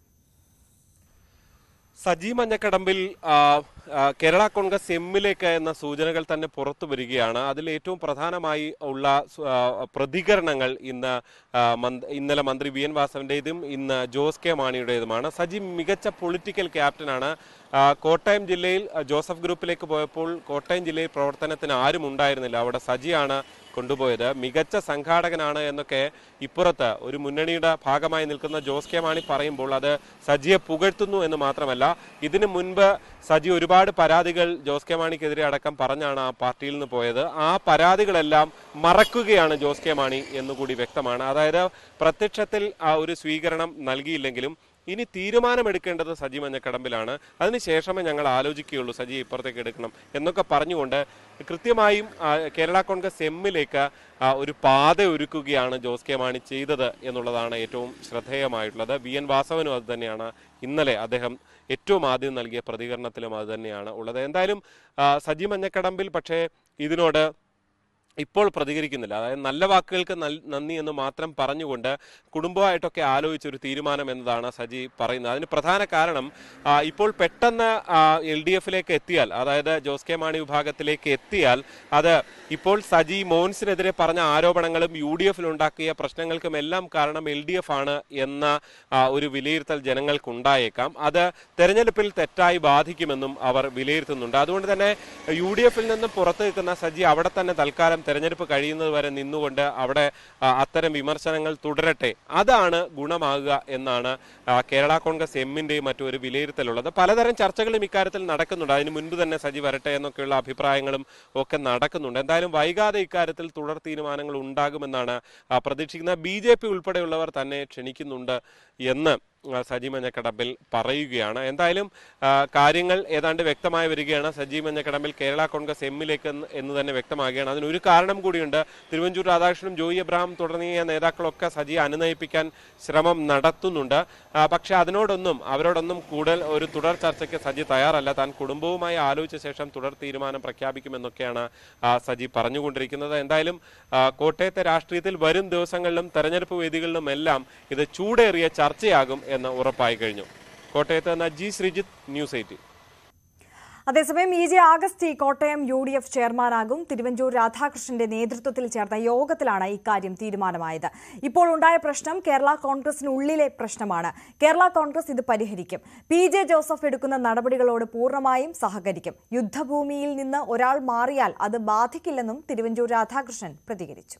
സജി മഞ്ഞക്കടമ്പിൽ ആ, ആ, കേരള കോൺഗ്രസ് എമ്മിലേക്ക് എന്ന സൂചനകൾ തന്നെ പുറത്തു വരികയാണ് അതിൽ ഏറ്റവും പ്രധാനമായി ഉള്ള സു- ആ, പ്രതികരണങ്ങൾ ഇന്ന് ആ, മന്ത്- ഇന്നലെ മന്ത്രി വി എൻ വാസവന്റേതും ഇന്ന് ജോസ് കെ മാണിയുടേതുമാണ് സജി മികച്ച പൊളിറ്റിക്കൽ ക്യാപ്റ്റനാണ് ആ, കോട്ടയം ജില്ലയിൽ ആ, ജോസഫ് ഗ്രൂപ്പിലേക്ക് പോയപ്പോൾ കോട്ടയം ജില്ലയിൽ പ്രവർത്തനത്തിന് ആരും ഉണ്ടായിരുന്നില്ല അവിടെ സജിയാണ് കൊണ്ടുപോയത് മികച്ച സംഘാടകനാണ് എന്നൊക്കെ ഇപ്പുറത്ത് ഒരു മുന്നണിയുടെ ഭാഗമായി നിൽക്കുന്ന ജോസ് കെ മാണി പറയുമ്പോൾ അത് സജിയെ പുകഴ്ത്തുന്നു എന്ന് മാത്രമല്ല ഇതിനു മുൻപ് സജി ഒരുപാട് പരാതികൾ ജോസ് കെ മാണിക്കെതിരെ അടക്കം പറഞ്ഞാണ് ആ പാർട്ടിയിൽ നിന്ന് പോയത് ആ പരാതികളെല്ലാം മറക്കുകയാണ് ജോസ് കെ മാണി എന്നുകൂടി വ്യക്തമാണ് അതായത് പ്രത്യക്ഷത്തിൽ ആ ഒരു സ്വീകരണം നൽകിയില്ലെങ്കിലും ഇനി തീരുമാനമെടുക്കേണ്ടത് സജി മഞ്ഞക്കടമ്പിലാണ് അതിനുശേഷമേ ഞങ്ങൾ ആലോചിക്കുകയുള്ളൂ സജി ഇപ്പുറത്തേക്ക് എടുക്കണം എന്നൊക്കെ പറഞ്ഞുകൊണ്ട് കൃത്യമായും ആ, കേരള കോൺഗ്രസ് എമ്മിലേക്ക് ആ, ഒരു പാത ഒരുക്കുകയാണ് ജോസ് കെ മാണി ചെയ്തത് എന്നുള്ളതാണ് ഏറ്റവും ശ്രദ്ധേയമായിട്ടുള്ളത് വി എൻ വാസവനും അത് തന്നെയാണ് ഇന്നലെ അദ്ദേഹം ഏറ്റവും ആദ്യം നൽകിയ പ്രതികരണത്തിലും അത് തന്നെയാണ് ഉള്ളത് എന്തായാലും ആ, സജി മഞ്ഞക്കടമ്പിൽ പക്ഷേ ഇതിനോട് ഇപ്പോൾ പ്രതികരിക്കുന്നില്ല അതായത് നല്ല വാക്കുകൾക്ക് നൽ- നന്ദി എന്ന് മാത്രം പറഞ്ഞുകൊണ്ട് കുടുംബമായിട്ടൊക്കെ ആലോചിച്ച ഒരു തീരുമാനം എന്നതാണ് സജി പറയുന്നത് അതിന് പ്രധാന കാരണം ആ, ഇപ്പോൾ പെട്ടെന്ന് എൽ ഡി എഫിലേക്ക് എത്തിയാൽ അതായത് ജോസ് കെ മാണി വിഭാഗത്തിലേക്ക് എത്തിയാൽ അത് ഇപ്പോൾ സജി മോൻസിനെതിരെ പറഞ്ഞ ആരോപണങ്ങളും യു ഡി എഫിൽ ഉണ്ടാക്കിയ പ്രശ്നങ്ങൾക്കും എല്ലാം കാരണം എൽ ഡി എഫ് ആണ് എന്ന ആ, ഒരു വിലയിരുത്തൽ ജനങ്ങൾക്കുണ്ടായേക്കാം അത് തെരഞ്ഞെടുപ്പിൽ തെറ്റായി ബാധിക്കുമെന്നും അവർ വിലയിരുത്തുന്നുണ്ട് അതുകൊണ്ട് തന്നെ യു ഡി എഫിൽ നിന്ന് പുറത്തു നിൽക്കുന്ന സജി അവിടെ തന്നെ തൽക്കാലം തെരഞ്ഞെടുപ്പ് കഴിയുന്നത് വരെ നിന്നുകൊണ്ട് അവിടെ ആ, അത്തരം വിമർശനങ്ങൾ തുടരട്ടെ അതാണ് ഗുണമാകുക എന്നാണ് ആ, കേരള കോൺഗ്രസ് എമ്മിന്റെയും മറ്റു ഒരു വിലയിരുത്തലുള്ളത് പലതരം ചർച്ചകളും ഇക്കാര്യത്തിൽ നടക്കുന്നുണ്ട് അതിന് മുൻപ് തന്നെ സജി വരട്ടെ എന്നൊക്കെയുള്ള അഭിപ്രായങ്ങളും ഒക്കെ നടക്കുന്നുണ്ട് എന്തായാലും വൈകാതെ ഇക്കാര്യത്തിൽ തുടർ തീരുമാനങ്ങൾ ഉണ്ടാകുമെന്നാണ് ആ, പ്രതീക്ഷിക്കുന്നത് ബി ജെ പി ഉൾപ്പെടെയുള്ളവർ തന്നെ ക്ഷണിക്കുന്നുണ്ട് എന്ന് ആ, സജി മഞ്ഞക്കടമ്പിൽ പറയുകയാണ് എന്തായാലും ആ, കാര്യങ്ങൾ ഏതാണ്ട് വ്യക്തമായി വരികയാണ് സജി മഞ്ഞക്കടമ്പിൽ കേരള കോൺഗ്രസ് എമ്മിലേക്ക് എന്ന് എന്ന് തന്നെ വ്യക്തമാകുകയാണ് അതിനൊരു കാരണം കൂടിയുണ്ട് തിരുവഞ്ചൂർ രാധാകൃഷ്ണനും ജോയി എബ്രഹാം തുടങ്ങിയ നേതാക്കളൊക്കെ സജിയെ അനുനയിപ്പിക്കാൻ ശ്രമം നടത്തുന്നുണ്ട് ആ, പക്ഷെ അതിനോടൊന്നും അവരോടൊന്നും കൂടുതൽ ഒരു തുടർ ചർച്ചയ്ക്ക് സജി തയ്യാറല്ല താൻ കുടുംബവുമായി ആലോചിച്ച ശേഷം തുടർ തീരുമാനം പ്രഖ്യാപിക്കുമെന്നൊക്കെയാണ് ആ, സജി പറഞ്ഞുകൊണ്ടിരിക്കുന്നത് എന്തായാലും ആ, കോട്ടയത്തെ രാഷ്ട്രീയത്തിൽ വരും ദിവസങ്ങളിലും തെരഞ്ഞെടുപ്പ് വേദികളിലും എല്ലാം ഇത് ചൂടേറിയ ചർച്ചയാകും എന്ന് ഉറപ്പായി കഴിഞ്ഞു കോട്ടയത്ത് നിന്ന് ജി ശ്രീജിത്ത് ന്യൂസ് എയ്റ്റീൻ അതേസമയം E J Augusthi Kottayam U D F ചെയർമാനാകും തിരുവഞ്ചൂർ രാധാകൃഷ്ണന്റെ നേതൃത്വത്തിൽ ചേർന്ന യോഗത്തിലാണ് ഇക്കാര്യം തീരുമാനമായത് ഇപ്പോൾ ഉണ്ടായ പ്രശ്നം കേരള കോൺഗ്രസിനുള്ളിലെ പ്രശ്നമാണ് കേരള കോൺഗ്രസ് ഇത് പരിഹരിക്കും പി ജെ ജോസഫ് എടുക്കുന്ന നടപടികളോട് പൂർണ്ണമായും സഹകരിക്കും യുദ്ധഭൂമിയിൽ നിന്ന് ഒരാൾ മാറിയാൽ അത് ബാധിക്കില്ലെന്നും തിരുവഞ്ചൂർ രാധാകൃഷ്ണൻ പ്രതികരിച്ചു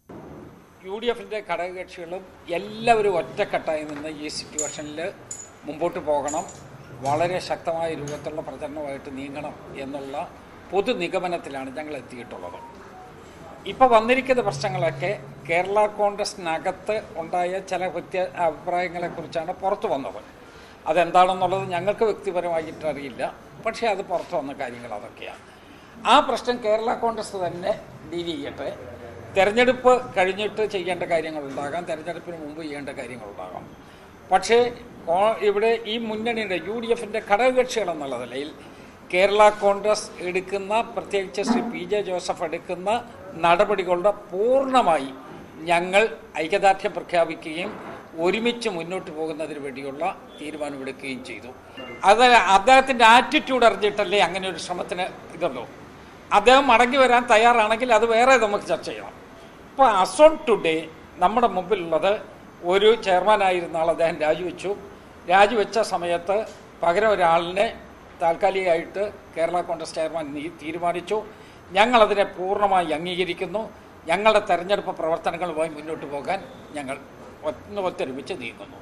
യു ഡി എഫിൻ്റെ ഘടകകക്ഷികളും എല്ലാവരും ഒറ്റക്കെട്ടായി നിന്ന് ഈ സിറ്റുവേഷനിൽ മുമ്പോട്ട് പോകണം വളരെ ശക്തമായ രൂപത്തിലുള്ള പ്രചരണമായിട്ട് നീങ്ങണം എന്നുള്ള പൊതു നിഗമനത്തിലാണ് ഞങ്ങൾ എത്തിയിട്ടുള്ളത് ഇപ്പോൾ വന്നിരിക്കുന്ന പ്രശ്നങ്ങളൊക്കെ കേരള കോൺഗ്രസിനകത്ത് ഉണ്ടായ ചില വ്യത്യ അഭിപ്രായങ്ങളെക്കുറിച്ചാണ് പുറത്തു വന്നത് അതെന്താണെന്നുള്ളത് ഞങ്ങൾക്ക് വ്യക്തിപരമായിട്ട് അറിയില്ല പക്ഷേ അത് പുറത്തു വന്ന കാര്യങ്ങൾ അതൊക്കെയാണ് ആ പ്രശ്നം കേരള കോൺഗ്രസ് തന്നെ ഡീൽ ചെയ്യട്ടെ തെരഞ്ഞെടുപ്പ് കഴിഞ്ഞിട്ട് ചെയ്യേണ്ട കാര്യങ്ങളുണ്ടാകാം തെരഞ്ഞെടുപ്പിന് മുമ്പ് ചെയ്യേണ്ട കാര്യങ്ങളുണ്ടാകാം പക്ഷേ കോ- ഇവിടെ ഈ മുന്നണിയുടെ യു ഡി എഫിൻ്റെ ഘടകകക്ഷികൾ എന്നുള്ള നിലയിൽ കേരള കോൺഗ്രസ് എടുക്കുന്ന പ്രത്യേകിച്ച് ശ്രീ പി ജെ ജോസഫ് എടുക്കുന്ന നടപടികളുടെ പൂർണ്ണമായി ഞങ്ങൾ ഐക്യദാർഢ്യം പ്രഖ്യാപിക്കുകയും ഒരുമിച്ച് മുന്നോട്ട് പോകുന്നതിന് വേണ്ടിയുള്ള തീരുമാനമെടുക്കുകയും ചെയ്തു അത് അദ്ദേഹത്തിൻ്റെ ആറ്റിറ്റ്യൂഡ് അറിഞ്ഞിട്ടല്ലേ അങ്ങനെ ഒരു ശ്രമത്തിന് ഇതുള്ളൂ അദ്ദേഹം മടങ്ങി വരാൻ തയ്യാറാണെങ്കിൽ അത് വേറെ നമുക്ക് ചർച്ച ചെയ്യണം ഇപ്പോൾ അസോൺ ടുഡേ നമ്മുടെ മുമ്പിലുള്ളത് ഒരു ചെയർമാനായിരുന്ന ആൾ അദ്ദേഹം രാജിവെച്ചു രാജിവെച്ച സമയത്ത് പകരം ഒരാളിനെ താൽക്കാലികമായിട്ട് കേരള കോൺഗ്രസ് ചെയർമാൻ നീ- തീരുമാനിച്ചു ഞങ്ങളതിനെ പൂർണ്ണമായി അംഗീകരിക്കുന്നു ഞങ്ങളുടെ തെരഞ്ഞെടുപ്പ് പ്രവർത്തനങ്ങളുമായി മുന്നോട്ട് പോകാൻ ഞങ്ങൾ ഒന്ന് ഒത്തൊരുമിച്ച് നീങ്ങുന്നു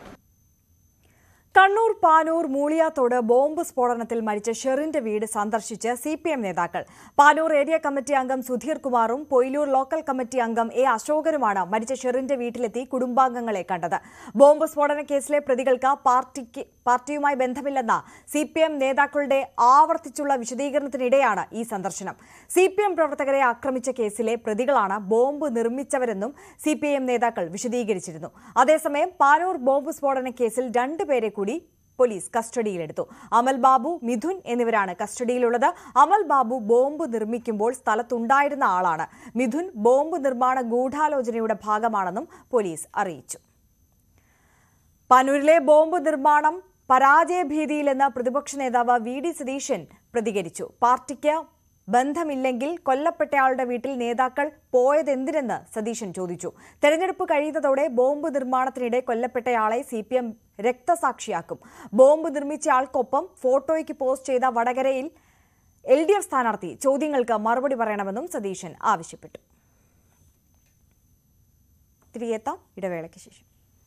കണ്ണൂർ പാനൂർ മൂളിയാത്തോട് ബോംബ് സ്ഫോടനത്തിൽ മരിച്ച ഷെറിന്റെ വീട് സന്ദർശിച്ച് സി പി എം നേതാക്കൾ പാനൂർ ഏരിയ കമ്മിറ്റി അംഗം സുധീർ കുമാറും പൊയിലൂർ ലോക്കൽ കമ്മിറ്റി അംഗം എ അശോകനുമാണ് മരിച്ച ഷെറിന്റെ വീട്ടിലെത്തി കുടുംബാംഗങ്ങളെ കണ്ടത് ബോംബ് സ്ഫോടന കേസിലെ പ്രതികൾക്ക് പാർട്ടിക്ക് പാർട്ടിയുമായി ബന്ധമില്ലെന്ന സി പി എം നേതാക്കളുടെ ആവർത്തിച്ചുള്ള വിശദീകരണത്തിനിടെയാണ് ഈ സന്ദർശനം സി പി എം പ്രവർത്തകരെ ആക്രമിച്ച കേസിലെ പ്രതികളാണ് ബോംബ് നിർമ്മിച്ചവരെന്നും സി പി എം നേതാക്കൾ വിശദീകരിച്ചിരുന്നു അതേസമയം പാനൂർ ബോംബ് സ്ഫോടന കേസിൽ രണ്ടുപേരെ കൂടി പോലീസ് കസ്റ്റഡിയിലെടുത്തു അമൽ ബാബു മിഥുൻ എന്നിവരാണ് കസ്റ്റഡിയിലുള്ളത് അമൽ ബാബു ബോംബ് നിർമ്മിക്കുമ്പോൾ സ്ഥലത്തുണ്ടായിരുന്ന ആളാണ് മിഥുൻ ബോംബ് നിർമ്മാണ ഗൂഢാലോചനയുടെ ഭാഗമാണെന്നും പോലീസ് അറിയിച്ചു പനൂരിലെ ബോംബ് നിർമ്മാണം പരാജയഭീതിയിലെന്ന് പ്രതിപക്ഷ നേതാവ് വി ഡി സതീശൻ പ്രതികരിച്ചു പാർട്ടിക്ക് ബന്ധമില്ലെങ്കിൽ കൊല്ലപ്പെട്ടയാളുടെ വീട്ടിൽ നേതാക്കൾ പോയതെന്തിനെന്ന് സതീശൻ ചോദിച്ചു തെരഞ്ഞെടുപ്പ് കഴിയുന്നതോടെ ബോംബ് നിർമ്മാണത്തിനിടെ കൊല്ലപ്പെട്ടയാളെ സി പി എം രക്തസാക്ഷിയാക്കും ബോംബ് നിർമ്മിച്ചയാൾക്കൊപ്പം ഫോട്ടോയ്ക്ക് പോസ്റ്റ് ചെയ്ത വടകരയിൽ എൽ ഡി എഫ് സ്ഥാനാർത്ഥി ചോദ്യങ്ങൾക്ക് മറുപടി പറയണമെന്നും സതീശൻ ആവശ്യപ്പെട്ടു തിരികെത്താം ഇടവേളയ്ക്ക് ശേഷം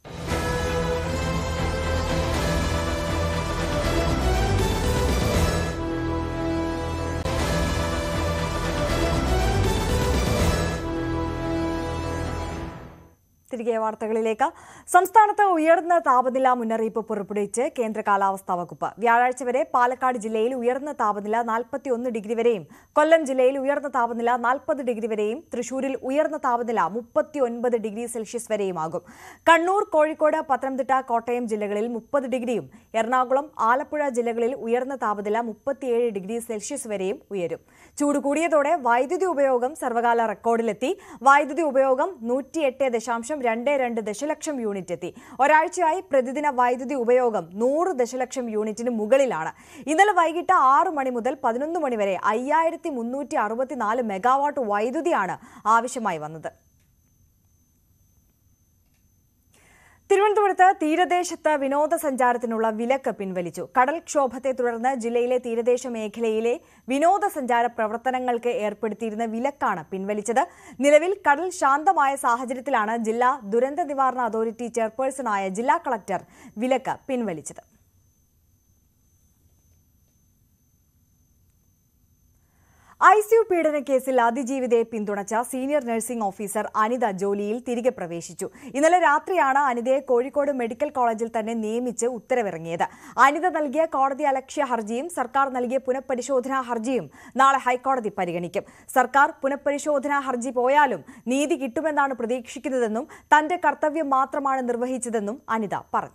തിരികെ വാർത്തകളിലേക്ക് സംസ്ഥാനത്ത് ഉയർന്ന താപനില മുന്നറിയിപ്പ് പുറപ്പെടുവിച്ച് കേന്ദ്ര കാലാവസ്ഥാ വകുപ്പ് വ്യാഴാഴ്ച വരെ പാലക്കാട് ജില്ലയിൽ ഉയർന്ന താപനില നാൽപ്പത്തിയൊന്ന് ഡിഗ്രി വരെയും കൊല്ലം ജില്ലയിൽ ഉയർന്ന താപനില നാൽപ്പത് ഡിഗ്രി വരെയും തൃശൂരിൽ ഉയർന്ന താപനില മുപ്പത്തിയൊൻപത് ഡിഗ്രി സെൽഷ്യസ് വരെയുമാകും കണ്ണൂർ കോഴിക്കോട് പത്തനംതിട്ട കോട്ടയം ജില്ലകളിൽ മുപ്പത് ഡിഗ്രിയും എറണാകുളം ആലപ്പുഴ ജില്ലകളിൽ ഉയർന്ന താപനില മുപ്പത്തിയേഴ് ഡിഗ്രി സെൽഷ്യസ് വരെയും ഉയരും ചൂട് കൂടിയതോടെ വൈദ്യുതി ഉപയോഗം സർവകാല റെക്കോർഡിലെത്തി വൈദ്യുതി ഉപയോഗം നൂറ്റിയെട്ട് ദശാംശം രണ്ട് രണ്ട് ദശലക്ഷം യൂണിറ്റ് എത്തി ഒരാഴ്ചയായി പ്രതിദിന വൈദ്യുതി ഉപയോഗം നൂറ് ദശലക്ഷം യൂണിറ്റിന് മുകളിലാണ് ഇന്നലെ വൈകിട്ട് ആറ് മണി മുതൽ പതിനൊന്ന് മണി വരെ അയ്യായിരത്തി മുന്നൂറ്റി അറുപത്തിനാല് മെഗാവാട്ട് വൈദ്യുതിയാണ് ആവശ്യമായി വന്നത് തിരുവനന്തപുരത്ത് തീരദേശത്ത് വിനോദസഞ്ചാരത്തിനുള്ള വിലക്ക് പിൻവലിച്ചു കടൽക്ഷോഭത്തെ തുടർന്ന് ജില്ലയിലെ തീരദേശ മേഖലയിലെ വിനോദസഞ്ചാര പ്രവർത്തനങ്ങൾക്ക് ഏർപ്പെടുത്തിയിരുന്ന വിലക്കാണ് പിൻവലിച്ചത് നിലവിൽ കടൽ ശാന്തമായ സാഹചര്യത്തിലാണ് ജില്ലാ ദുരന്ത നിവാരണ അതോറിറ്റി ചെയർപേഴ്സണായ ജില്ലാ കളക്ടർ വിലക്ക് പിൻവലിച്ചത് ഐ സി യു പീഡന കേസിൽ അതിജീവിതയെ പിന്തുണച്ച സീനിയർ നഴ്സിംഗ് ഓഫീസർ അനിത ജോലിയിൽ തിരികെ പ്രവേശിച്ചു ഇന്നലെ രാത്രിയാണ് അനിതയെ കോഴിക്കോട് മെഡിക്കൽ കോളേജിൽ തന്നെ നിയമിച്ച് ഉത്തരവിറങ്ങിയത് അനിത നൽകിയ കോടതി അലക്ഷ്യ ഹർജിയും സർക്കാർ നൽകിയ പുനഃപരിശോധനാ ഹർജിയും നാളെ ഹൈക്കോടതി പരിഗണിക്കും സർക്കാർ പുനഃപരിശോധനാ ഹർജി പോയാലും നീതി കിട്ടുമെന്നാണ് പ്രതീക്ഷിക്കുന്നതെന്നും തന്റെ കർത്തവ്യം മാത്രമാണ് നിർവഹിച്ചതെന്നും അനിത പറഞ്ഞു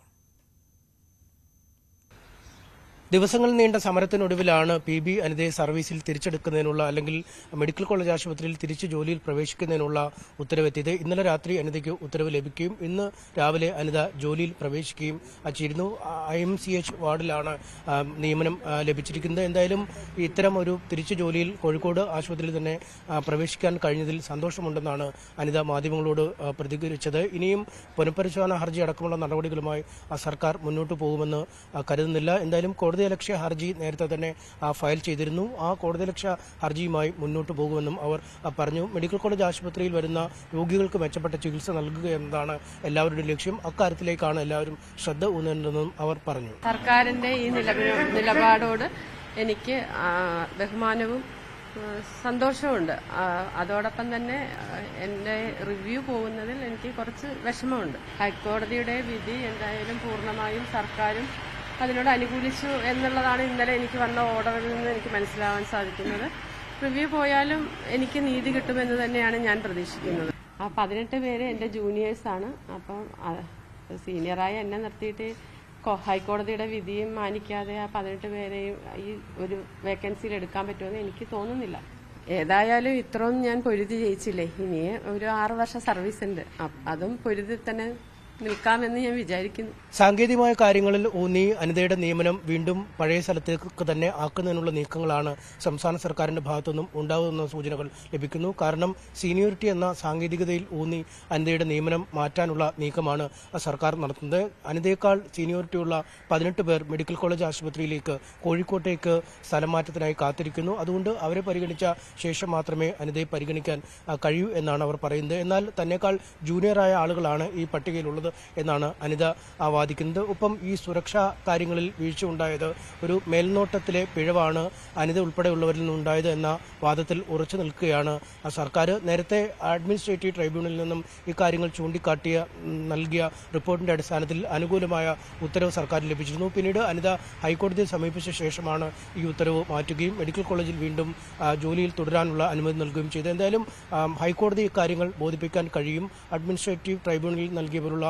ദിവസങ്ങൾ നീണ്ട സമരത്തിനൊടുവിലാണ് പി ബി അനിതയെ സർവീസിൽ തിരിച്ചെടുക്കുന്നതിനുള്ള അല്ലെങ്കിൽ മെഡിക്കൽ കോളേജ് ആശുപത്രിയിൽ തിരിച്ച് ജോലിയിൽ പ്രവേശിക്കുന്നതിനുള്ള ഉത്തരവെത്തിയത് ഇന്നലെ രാത്രി അനിതയ്ക്ക് ഉത്തരവ് ലഭിക്കുകയും ഇന്ന് രാവിലെ അനിത ജോലിയിൽ പ്രവേശിക്കുകയും ചെയ്തിരുന്നു ഐ എം സി എച്ച് വാർഡിലാണ് ആ, നിയമനം ആ, ലഭിച്ചിരിക്കുന്നത് എന്തായാലും ഇത്തരം ഒരു തിരിച്ചു ജോലിയിൽ കോഴിക്കോട് ആശുപത്രിയിൽ തന്നെ ആ, പ്രവേശിക്കാൻ കഴിഞ്ഞതിൽ സന്തോഷമുണ്ടെന്നാണ് അനിത മാധ്യമങ്ങളോട് ആ, പ്രതികരിച്ചത് ഇനിയും പുനഃപരിശോധന ഹർജി അടക്കമുള്ള നടപടികളുമായി ആ, സർക്കാർ മുന്നോട്ട് പോകുമെന്ന് ആ, കരുതുന്നില്ല എന്തായാലും കോടതി ലക്ഷ്യ ഹർജി നേരത്തെ തന്നെ ആ, ഫയൽ ചെയ്തിരുന്നു ആ കോടതി ലക്ഷ്യ ഹർജിയുമായി മുന്നോട്ട് പോകുമെന്നും അവർ ആ, പറഞ്ഞു മെഡിക്കൽ കോളേജ് ആശുപത്രിയിൽ വരുന്ന രോഗികൾക്ക് മെച്ചപ്പെട്ട ചികിത്സ നൽകുക എന്നതാണ് എല്ലാവരുടെയും ലക്ഷ്യം അക്കാര്യത്തിലേക്കാണ് എല്ലാവരും ശ്രദ്ധ ഊന്നേണ്ടതെന്നും അവർ പറഞ്ഞു സർക്കാരിന്റെ ഈ നിലപ- നിലപാടോട് എനിക്ക് ആ, ബഹുമാനവും ആ, സന്തോഷവുമുണ്ട് ആ, അതോടൊപ്പം തന്നെ ആ, എന്റെ റിവ്യൂ പോകുന്നതിൽ എനിക്ക് കുറച്ച് വിഷമമുണ്ട് ഹൈക്കോടതിയുടെ വിധി എന്തായാലും പൂർണ്ണമായും സർക്കാരും അതിനോട് അനുകൂലിച്ചു എന്നുള്ളതാണ് ഇന്നലെ എനിക്ക് വന്ന ഓർഡറിൽ നിന്ന് എനിക്ക് മനസ്സിലാവാൻ സാധിക്കുന്നത് റിവ്യൂ പോയാലും എനിക്ക് നീതി കിട്ടുമെന്ന് തന്നെയാണ് ഞാൻ പ്രതീക്ഷിക്കുന്നത് ആ പതിനെട്ട് പേര് എൻ്റെ ജൂനിയേഴ്സാണ് അപ്പം ആ, സീനിയറായി എന്നെ നിർത്തിയിട്ട് കോ- ഹൈക്കോടതിയുടെ വിധിയും മാനിക്കാതെ ആ പതിനെട്ട് പേരെയും ഈ ഒരു വേക്കൻസിയിൽ എടുക്കാൻ പറ്റുമെന്ന് എനിക്ക് തോന്നുന്നില്ല ഏതായാലും ഇത്രയും ഞാൻ പൊരുതി ജയിച്ചില്ലേ ഇനി ഒരു ആറ് വർഷം സർവീസ് ഉണ്ട് അ- അതും പൊരുതി തന്നെ നിൽക്കാമെന്ന് ഞാൻ വിചാരിക്കുന്നു സാങ്കേതികമായ കാര്യങ്ങളിൽ ഊന്നി അനിതയുടെ നിയമനം വീണ്ടും പഴയ സ്ഥലത്തേക്ക് തന്നെ ആക്കുന്നതിനുള്ള നീക്കങ്ങളാണ് സംസ്ഥാന സർക്കാരിന്റെ ഭാഗത്തുനിന്നും ഉണ്ടാകുന്ന സൂചനകൾ ലഭിക്കുന്നു കാരണം സീനിയോറിറ്റി എന്ന സാങ്കേതികതയിൽ ഊന്നി അനിതയുടെ നിയമനം മാറ്റാനുള്ള നീക്കമാണ് സർക്കാർ നടത്തുന്നത് അനിതയേക്കാൾ സീനിയോറിറ്റിയുള്ള പതിനെട്ട് പേർ മെഡിക്കൽ കോളേജ് ആശുപത്രിയിലേക്ക് കോഴിക്കോട്ടേക്ക് സ്ഥലം മാറ്റത്തിനായി കാത്തിരിക്കുന്നു അതുകൊണ്ട് അവരെ പരിഗണിച്ച ശേഷം മാത്രമേ അനിതയെ പരിഗണിക്കാൻ ആ, കഴിയൂ എന്നാണ് അവർ പറയുന്നത് എന്നാൽ തന്നെക്കാൾ ജൂനിയറായ ആളുകളാണ് ഈ പട്ടികയിലുള്ളത് എന്നാണ് അനിത ആ, വാദിക്കുന്നത് ഒപ്പം ഈ സുരക്ഷാ കാര്യങ്ങളിൽ വീഴ്ച ഉണ്ടായത് ഒരു മേൽനോട്ടത്തിലെ പിഴവാണ് അനിത ഉൾപ്പെടെയുള്ളവരിൽ നിന്നുണ്ടായത് എന്ന വാദത്തിൽ ഉറച്ചു നിൽക്കുകയാണ് ആ സർക്കാർ നേരത്തെ അഡ്മിനിസ്ട്രേറ്റീവ് ട്രൈബ്യൂണലിൽ നിന്നും ഇക്കാര്യങ്ങൾ ചൂണ്ടിക്കാട്ടിയ ഉം, നൽകിയ റിപ്പോർട്ടിന്റെ അടിസ്ഥാനത്തിൽ അനുകൂലമായ ഉത്തരവ് സർക്കാർ ലഭിച്ചിരുന്നു പിന്നീട് അനിത ഹൈക്കോടതിയെ സമീപിച്ച ശേഷമാണ് ഈ ഉത്തരവ് മാറ്റുകയും മെഡിക്കൽ കോളേജിൽ വീണ്ടും ആ, ജോലിയിൽ തുടരാനുള്ള അനുമതി നൽകുകയും ചെയ്തു എന്തായാലും ആം, ഹൈക്കോടതി ഇക്കാര്യങ്ങൾ ബോധിപ്പിക്കാൻ കഴിയും അഡ്മിനിസ്ട്രേറ്റീവ് ട്രൈബ്യൂണലിൽ നൽകിയ പോലുള്ള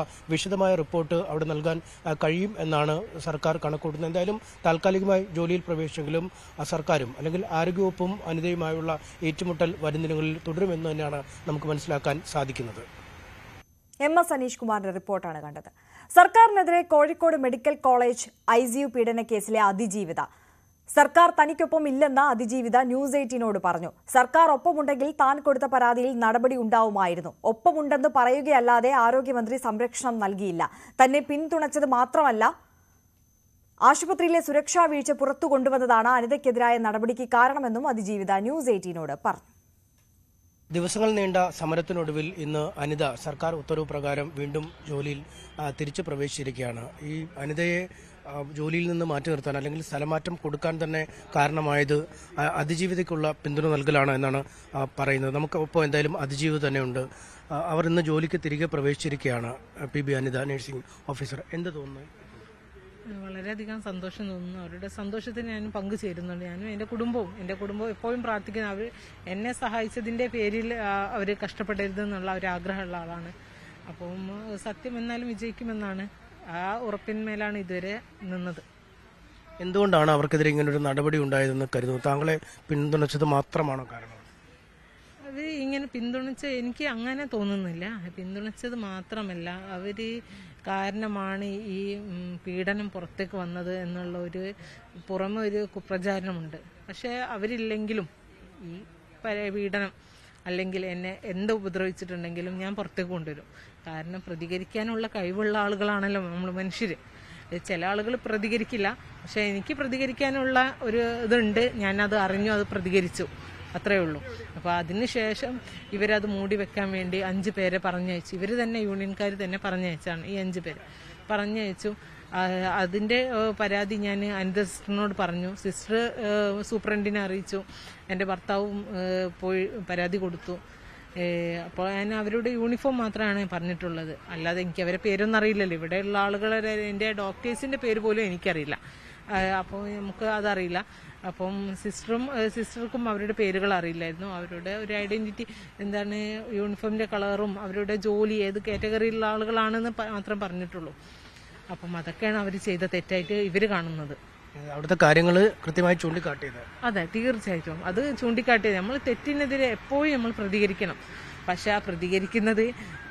വിശദമായ റിപ്പോർട്ട് അവിടെ നൽകാൻ ആ, കഴിയും എന്നാണ് സർക്കാർ കണക്കൂട്ടുന്നത് എന്തായാലും താൽക്കാലികമായി ജോലിയിൽ പ്രവേശിച്ചെങ്കിലും ആ, സർക്കാരും അല്ലെങ്കിൽ ആരോഗ്യവകുപ്പും അനിതയുമായുള്ള ഏറ്റുമുട്ടൽ വരും ദിനങ്ങളിൽ തുടരുമെന്ന് തന്നെയാണ് നമുക്ക് മനസ്സിലാക്കാൻ സാധിക്കുന്നത് എം എസ് അനീഷ് കുമാറിന്റെ റിപ്പോർട്ടാണ് കണ്ടത് സർക്കാരിനെതിരെ Kozhikode medical college I C U പീഡന കേസിലെ അതിജീവിത സർക്കാർ തനിക്കൊപ്പം ഇല്ലെന്ന് അതിജീവിത ന്യൂസ് എയ്റ്റീനോട് പറഞ്ഞു സർക്കാർ ഒപ്പമുണ്ടെങ്കിൽ താൻ കൊടുത്ത പരാതിയിൽ നടപടി ഉണ്ടാവുമായിരുന്നു ഒപ്പമുണ്ടെന്ന് പറയുകയല്ലാതെ ആരോഗ്യമന്ത്രി സംരക്ഷണം നൽകിയില്ല തന്നെ പിന്തുണച്ചത് മാത്രമല്ല ആശുപത്രിയിലെ സുരക്ഷാ വീഴ്ച പുറത്തു കൊണ്ടുവന്നതാണ് അനിതയ്ക്കെതിരായ നടപടിക്ക് കാരണമെന്നും അതിജീവിത ന്യൂസ് എയ്റ്റീനോട് പറഞ്ഞു ദിവസങ്ങൾ നീണ്ട സമരത്തിനൊടുവിൽ ഇന്ന് അനിത സർക്കാർ ഉത്തരവ് പ്രകാരം വീണ്ടും ജോലിയിൽ ആ, തിരിച്ചു പ്രവേശിച്ചിരിക്കുകയാണ് ഈ അനിതയെ ആ, ജോലിയിൽ നിന്ന് മാറ്റി നിർത്താൻ അല്ലെങ്കിൽ സ്ഥലമാറ്റം കൊടുക്കാൻ തന്നെ കാരണമായത് ആ, അതിജീവിതയ്ക്കുള്ള പിന്തുണ നൽകലാണ് എന്നാണ് ആ, പറയുന്നത് നമുക്ക് ഒപ്പം എന്തായാലും അതിജീവിത തന്നെയുണ്ട് ആ, അവർ ഇന്ന് ജോലിക്ക് തിരികെ പ്രവേശിച്ചിരിക്കുകയാണ് P B Anitha nursing officer എന്ത് തോന്നുന്നു വളരെയധികം സന്തോഷം തോന്നുന്നു അവരുടെ സന്തോഷത്തിന് ഞാനും പങ്കുചേരുന്നുണ്ട് ഞാനും എൻ്റെ കുടുംബവും എൻ്റെ കുടുംബം എപ്പോഴും പ്രാർത്ഥിക്കുന്നു അവർ എന്നെ സഹായിച്ചതിൻ്റെ പേരിൽ അവർ കഷ്ടപ്പെടരുതെന്നുള്ള ഒരു ആഗ്രഹമുള്ള ആളാണ് അപ്പം ആ, സത്യം എന്നാലും വിജയിക്കുമെന്നാണ് ആ ഉറപ്പിന്മേലാണ് ഇതുവരെ നിന്നത് എന്തുകൊണ്ടാണ് അവർക്കെതിരെ ഇങ്ങനൊരു നടപടി ഉണ്ടായതെന്ന് കരുതുന്നു താങ്കളെ പിന്തുണച്ചത് മാത്രമാണോ കാരണം അത് ഇങ്ങനെ പിന്തുണച്ച എനിക്ക് അങ്ങനെ തോന്നുന്നില്ല പിന്തുണച്ചത് മാത്രമല്ല അവർ കാരണമാണ് ഈ ഉം, പീഡനം പുറത്തേക്ക് വന്നത് എന്നുള്ള ഒരു പുറമെ ഒരു കുപ്രചാരണമുണ്ട് പക്ഷേ അവരില്ലെങ്കിലും ഈ പര- പീഡനം അല്ലെങ്കിൽ എന്നെ എന്ത് ഉപദ്രവിച്ചിട്ടുണ്ടെങ്കിലും ഞാൻ പുറത്തേക്ക് കൊണ്ടുവരും കാരണം പ്രതികരിക്കാനുള്ള കഴിവുള്ള ആളുകളാണല്ലോ നമ്മൾ മനുഷ്യർ ചില ആളുകൾ പ്രതികരിക്കില്ല പക്ഷെ എനിക്ക് പ്രതികരിക്കാനുള്ള ഒരു ഇതുണ്ട് ഞാനത് അറിഞ്ഞു അത് പ്രതികരിച്ചു അത്രേ ഉള്ളൂ അപ്പോൾ അതിനുശേഷം ഇവരത് മൂടി വെക്കാൻ വേണ്ടി അഞ്ച് പേരെ പറഞ്ഞയച്ചു ഇവർ തന്നെ യൂണിയൻകാർ തന്നെ പറഞ്ഞയച്ചാണ് ഈ അഞ്ച് പേര് പറഞ്ഞയച്ചു ആ, അതിൻ്റെ ഏഹ്, പരാതി ഞാൻ അനിത സിസ്റ്ററിനോട് പറഞ്ഞു സിസ്റ്റർ ഏഹ്, സൂപ്രണ്ടിനെ അറിയിച്ചു എൻ്റെ ഭർത്താവും ഏഹ്, പോയി പരാതി കൊടുത്തു ഏഹ്, അപ്പോൾ ഞാൻ അവരുടെ യൂണിഫോം മാത്രമാണ് പറഞ്ഞിട്ടുള്ളത് അല്ലാതെ എനിക്ക് അവരെ പേരൊന്നും അറിയില്ലല്ലോ ഇവിടെയുള്ള ആളുകളുടെ എൻ്റെ ഡോക്ടേഴ്സിൻ്റെ പേര് പോലും എനിക്കറിയില്ല ആഹ് അപ്പോൾ നമുക്ക് അതറിയില്ല അപ്പം സിസ്റ്ററും ഏഹ് സിസ്റ്റർക്കും അവരുടെ പേരുകൾ അറിയില്ലായിരുന്നു അവരുടെ ഒരു ഐഡന്റിറ്റി എന്താണ് യൂണിഫോമിന്റെ കളറും അവരുടെ ജോലി ഏത് കാറ്റഗറിയിലുള്ള ആളുകളാണെന്ന് പ- മാത്രം പറഞ്ഞിട്ടുള്ളൂ അപ്പം അതൊക്കെയാണ് അവർ ചെയ്ത തെറ്റായിട്ട് ഇവർ കാണുന്നത് അവിടുത്തെ കാര്യങ്ങൾ കൃത്യമായി ചൂണ്ടിക്കാട്ടിയത് അതെ തീർച്ചയായിട്ടും അത് ചൂണ്ടിക്കാട്ടിയത് നമ്മൾ തെറ്റിനെതിരെ എപ്പോഴും നമ്മൾ പ്രതികരിക്കണം പക്ഷെ ആ പ്രതികരിക്കുന്നത്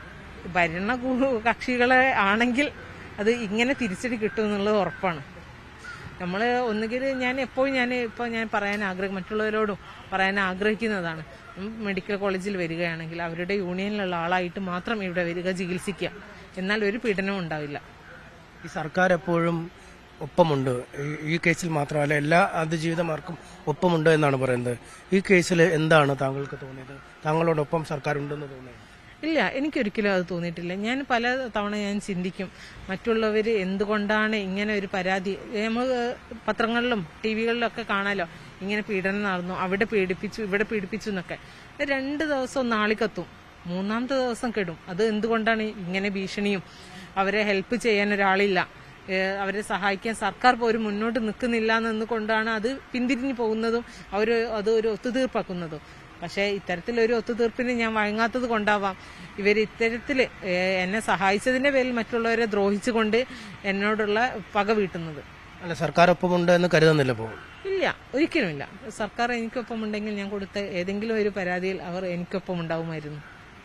ഭരണ കൂ- കക്ഷികളെ ആണെങ്കിൽ അത് ഇങ്ങനെ തിരിച്ചടി കിട്ടും എന്നുള്ളത് ഉറപ്പാണ് നമ്മൾ ഒന്നുകിൽ ഞാൻ എപ്പോഴും ഞാൻ ഇപ്പോൾ ഞാൻ പറയാൻ ആഗ്രഹം മറ്റുള്ളവരോടും പറയാൻ ആഗ്രഹിക്കുന്നതാണ് ഉം, മെഡിക്കൽ കോളേജിൽ വരികയാണെങ്കിൽ അവരുടെ യൂണിയനിലുള്ള ആളായിട്ട് മാത്രം ഇവിടെ വരിക ചികിത്സിക്കുക എന്നാൽ ഒരു പീഡനവും ഉണ്ടാവില്ല ഈ സർക്കാർ എപ്പോഴും ഒപ്പമുണ്ട് ഈ- ഈ കേസിൽ മാത്രമല്ല എല്ലാ അതിജീവിതമാർക്കും ഒപ്പമുണ്ട് എന്നാണ് പറയുന്നത് ഈ കേസിൽ എന്താണ് താങ്കൾക്ക് തോന്നിയത് താങ്കളോടൊപ്പം സർക്കാർ ഉണ്ടെന്ന് തോന്നിയത് ഇല്ല എനിക്കൊരിക്കലും അത് തോന്നിയിട്ടില്ല ഞാൻ പല തവണ ഞാൻ ചിന്തിക്കും മറ്റുള്ളവർ എന്തുകൊണ്ടാണ് ഇങ്ങനെ ഒരു പരാതി നമ്മൾ പത്രങ്ങളിലും ടി വികളിലൊക്കെ കാണാലോ ഇങ്ങനെ പീഡനം നടന്നു അവിടെ പീഡിപ്പിച്ചു ഇവിടെ പീഡിപ്പിച്ചു എന്നൊക്കെ രണ്ട് ദിവസം നാളിക്കത്തും മൂന്നാമത്തെ ദിവസം കെടും അത് എന്തുകൊണ്ടാണ് ഇങ്ങനെ ഭീഷണിയും അവരെ ഹെൽപ്പ് ചെയ്യാൻ ഒരാളില്ല ഏഹ് അവരെ സഹായിക്കാൻ സർക്കാർ പോലും മുന്നോട്ട് നിൽക്കുന്നില്ല എന്നുകൊണ്ടാണ് അത് പിന്തിരിഞ്ഞു പോകുന്നതും അവർ അത് ഒരു ഒത്തുതീർപ്പാക്കുന്നതും പക്ഷേ ഇത്തരത്തിലൊരു ഒത്തുതീർപ്പിന് ഞാൻ വഴങ്ങാത്തത് കൊണ്ടാവാം ഇവർ ഇത്തരത്തിൽ എന്നെ സഹായിച്ചതിന്റെ പേരിൽ മറ്റുള്ളവരെ ദ്രോഹിച്ചുകൊണ്ട് എന്നോടുള്ള പക വീട്ടുന്നത് അല്ല സർക്കാർ ഒപ്പമുണ്ട് എന്ന് കരുതുന്നില്ല ഇപ്പോൾ ഇല്ല ഒരിക്കലുമില്ല സർക്കാർ എനിക്കൊപ്പം ഉണ്ടെങ്കിൽ ഞാൻ കൊടുത്ത ഏതെങ്കിലും ഒരു പരാതിയിൽ അവർ എനിക്കൊപ്പം ഉണ്ടാവുമായിരുന്നു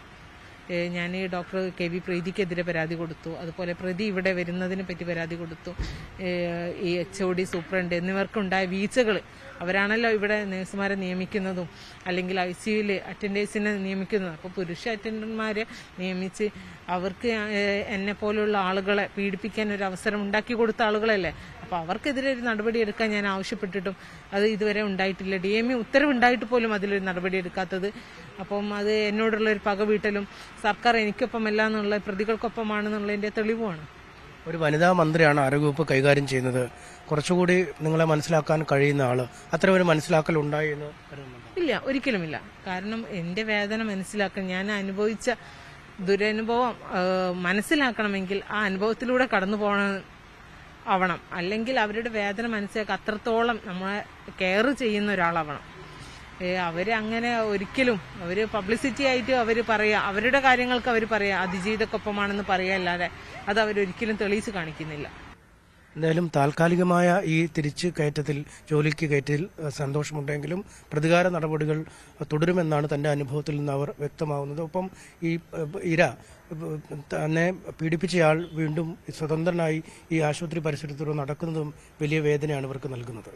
ഞാൻ ഡോക്ടർ കെ വി പ്രീതിക്കെതിരെ പരാതി കൊടുത്തു അതുപോലെ പ്രതി ഇവിടെ വരുന്നതിനെ പറ്റി പരാതി കൊടുത്തു ഏഹ് ഈ എച്ച് ഒ ഡി സൂപ്രണ്ട് എന്നിവർക്കുണ്ടായ വീഴ്ചകൾ അവരാണല്ലോ ഇവിടെ നഴ്സുമാരെ നിയമിക്കുന്നതും അല്ലെങ്കിൽ ഐ സിയുയിൽ അറ്റൻഡേഴ്സിനെ നിയമിക്കുന്നതും അപ്പോൾ പുരുഷ അറ്റൻഡർമാരെ നിയമിച്ച് അവർക്ക് ഏഹ് എന്നെ പോലുള്ള ആളുകളെ പീഡിപ്പിക്കാൻ ഒരു അവസരം ഉണ്ടാക്കി കൊടുത്ത ആളുകളല്ലേ അപ്പോൾ അവർക്കെതിരെ ഒരു നടപടി എടുക്കാൻ ഞാൻ ആവശ്യപ്പെട്ടിട്ടും അത് ഇതുവരെ ഉണ്ടായിട്ടില്ല ഡി എം ഇ ഉത്തരവുണ്ടായിട്ട് പോലും അതിലൊരു നടപടി എടുക്കാത്തത് അപ്പം അത് എന്നോടുള്ള ഒരു പക വീട്ടലും സർക്കാർ എനിക്കൊപ്പമല്ല എന്നുള്ള പ്രതികൾക്കൊപ്പമാണെന്നുള്ളതിന്റെ തെളിവുമാണ് ഒരു വനിതാ മന്ത്രിയാണ് ആരോഗ്യവകുപ്പ് കൈകാര്യം ചെയ്യുന്നത് കുറച്ചുകൂടി നിങ്ങളെ മനസ്സിലാക്കാൻ കഴിയുന്ന ആള് അത്തരം ഒരു മനസ്സിലാക്കൽ ഉണ്ടായി എന്ന് കരുതുന്നുണ്ടോ ഇല്ല ഒരിക്കലുമില്ല കാരണം എൻ്റെ വേദന മനസ്സിലാക്കാൻ ഞാൻ അനുഭവിച്ച ദുരനുഭവം ആ, മനസ്സിലാക്കണമെങ്കിൽ ആ അനുഭവത്തിലൂടെ കടന്നു പോകണം ആവണം അല്ലെങ്കിൽ അവരുടെ വേദന മനസ്സിലാക്കി അത്രത്തോളം നമ്മളെ കെയർ ചെയ്യുന്ന ഒരാളാവണം ഏ, അവര് അങ്ങനെ ഒരിക്കലും അവര് പബ്ലിസിറ്റി ആയിട്ട് അവര് പറയാ അവരുടെ കാര്യങ്ങൾക്ക് അവർ പറയാ അതിജീവിതക്കൊപ്പമാണെന്ന് പറയാല്ലാതെ അത് അവരൊരിക്കലും തെളിയിച്ച് കാണിക്കുന്നില്ല എന്തായാലും താൽക്കാലികമായ ഈ തിരിച്ചു കയറ്റത്തിൽ ജോലിക്ക് കയറ്റത്തിൽ അഹ്, സന്തോഷമുണ്ടെങ്കിലും പ്രതികാര നടപടികൾ തുടരുമെന്നാണ് തന്റെ അനുഭവത്തിൽ നിന്ന് അവർ വ്യക്തമാവുന്നത് ഒപ്പം ഈ അഹ്, ഇര അഹ്, തന്നെ പീഡിപ്പിച്ചയാൾ വീണ്ടും സ്വതന്ത്രനായി ഈ ആശുപത്രി പരിസരത്തൂടെ നടക്കുന്നതും വലിയ വേദനയാണ് ഇവർക്ക് നൽകുന്നത്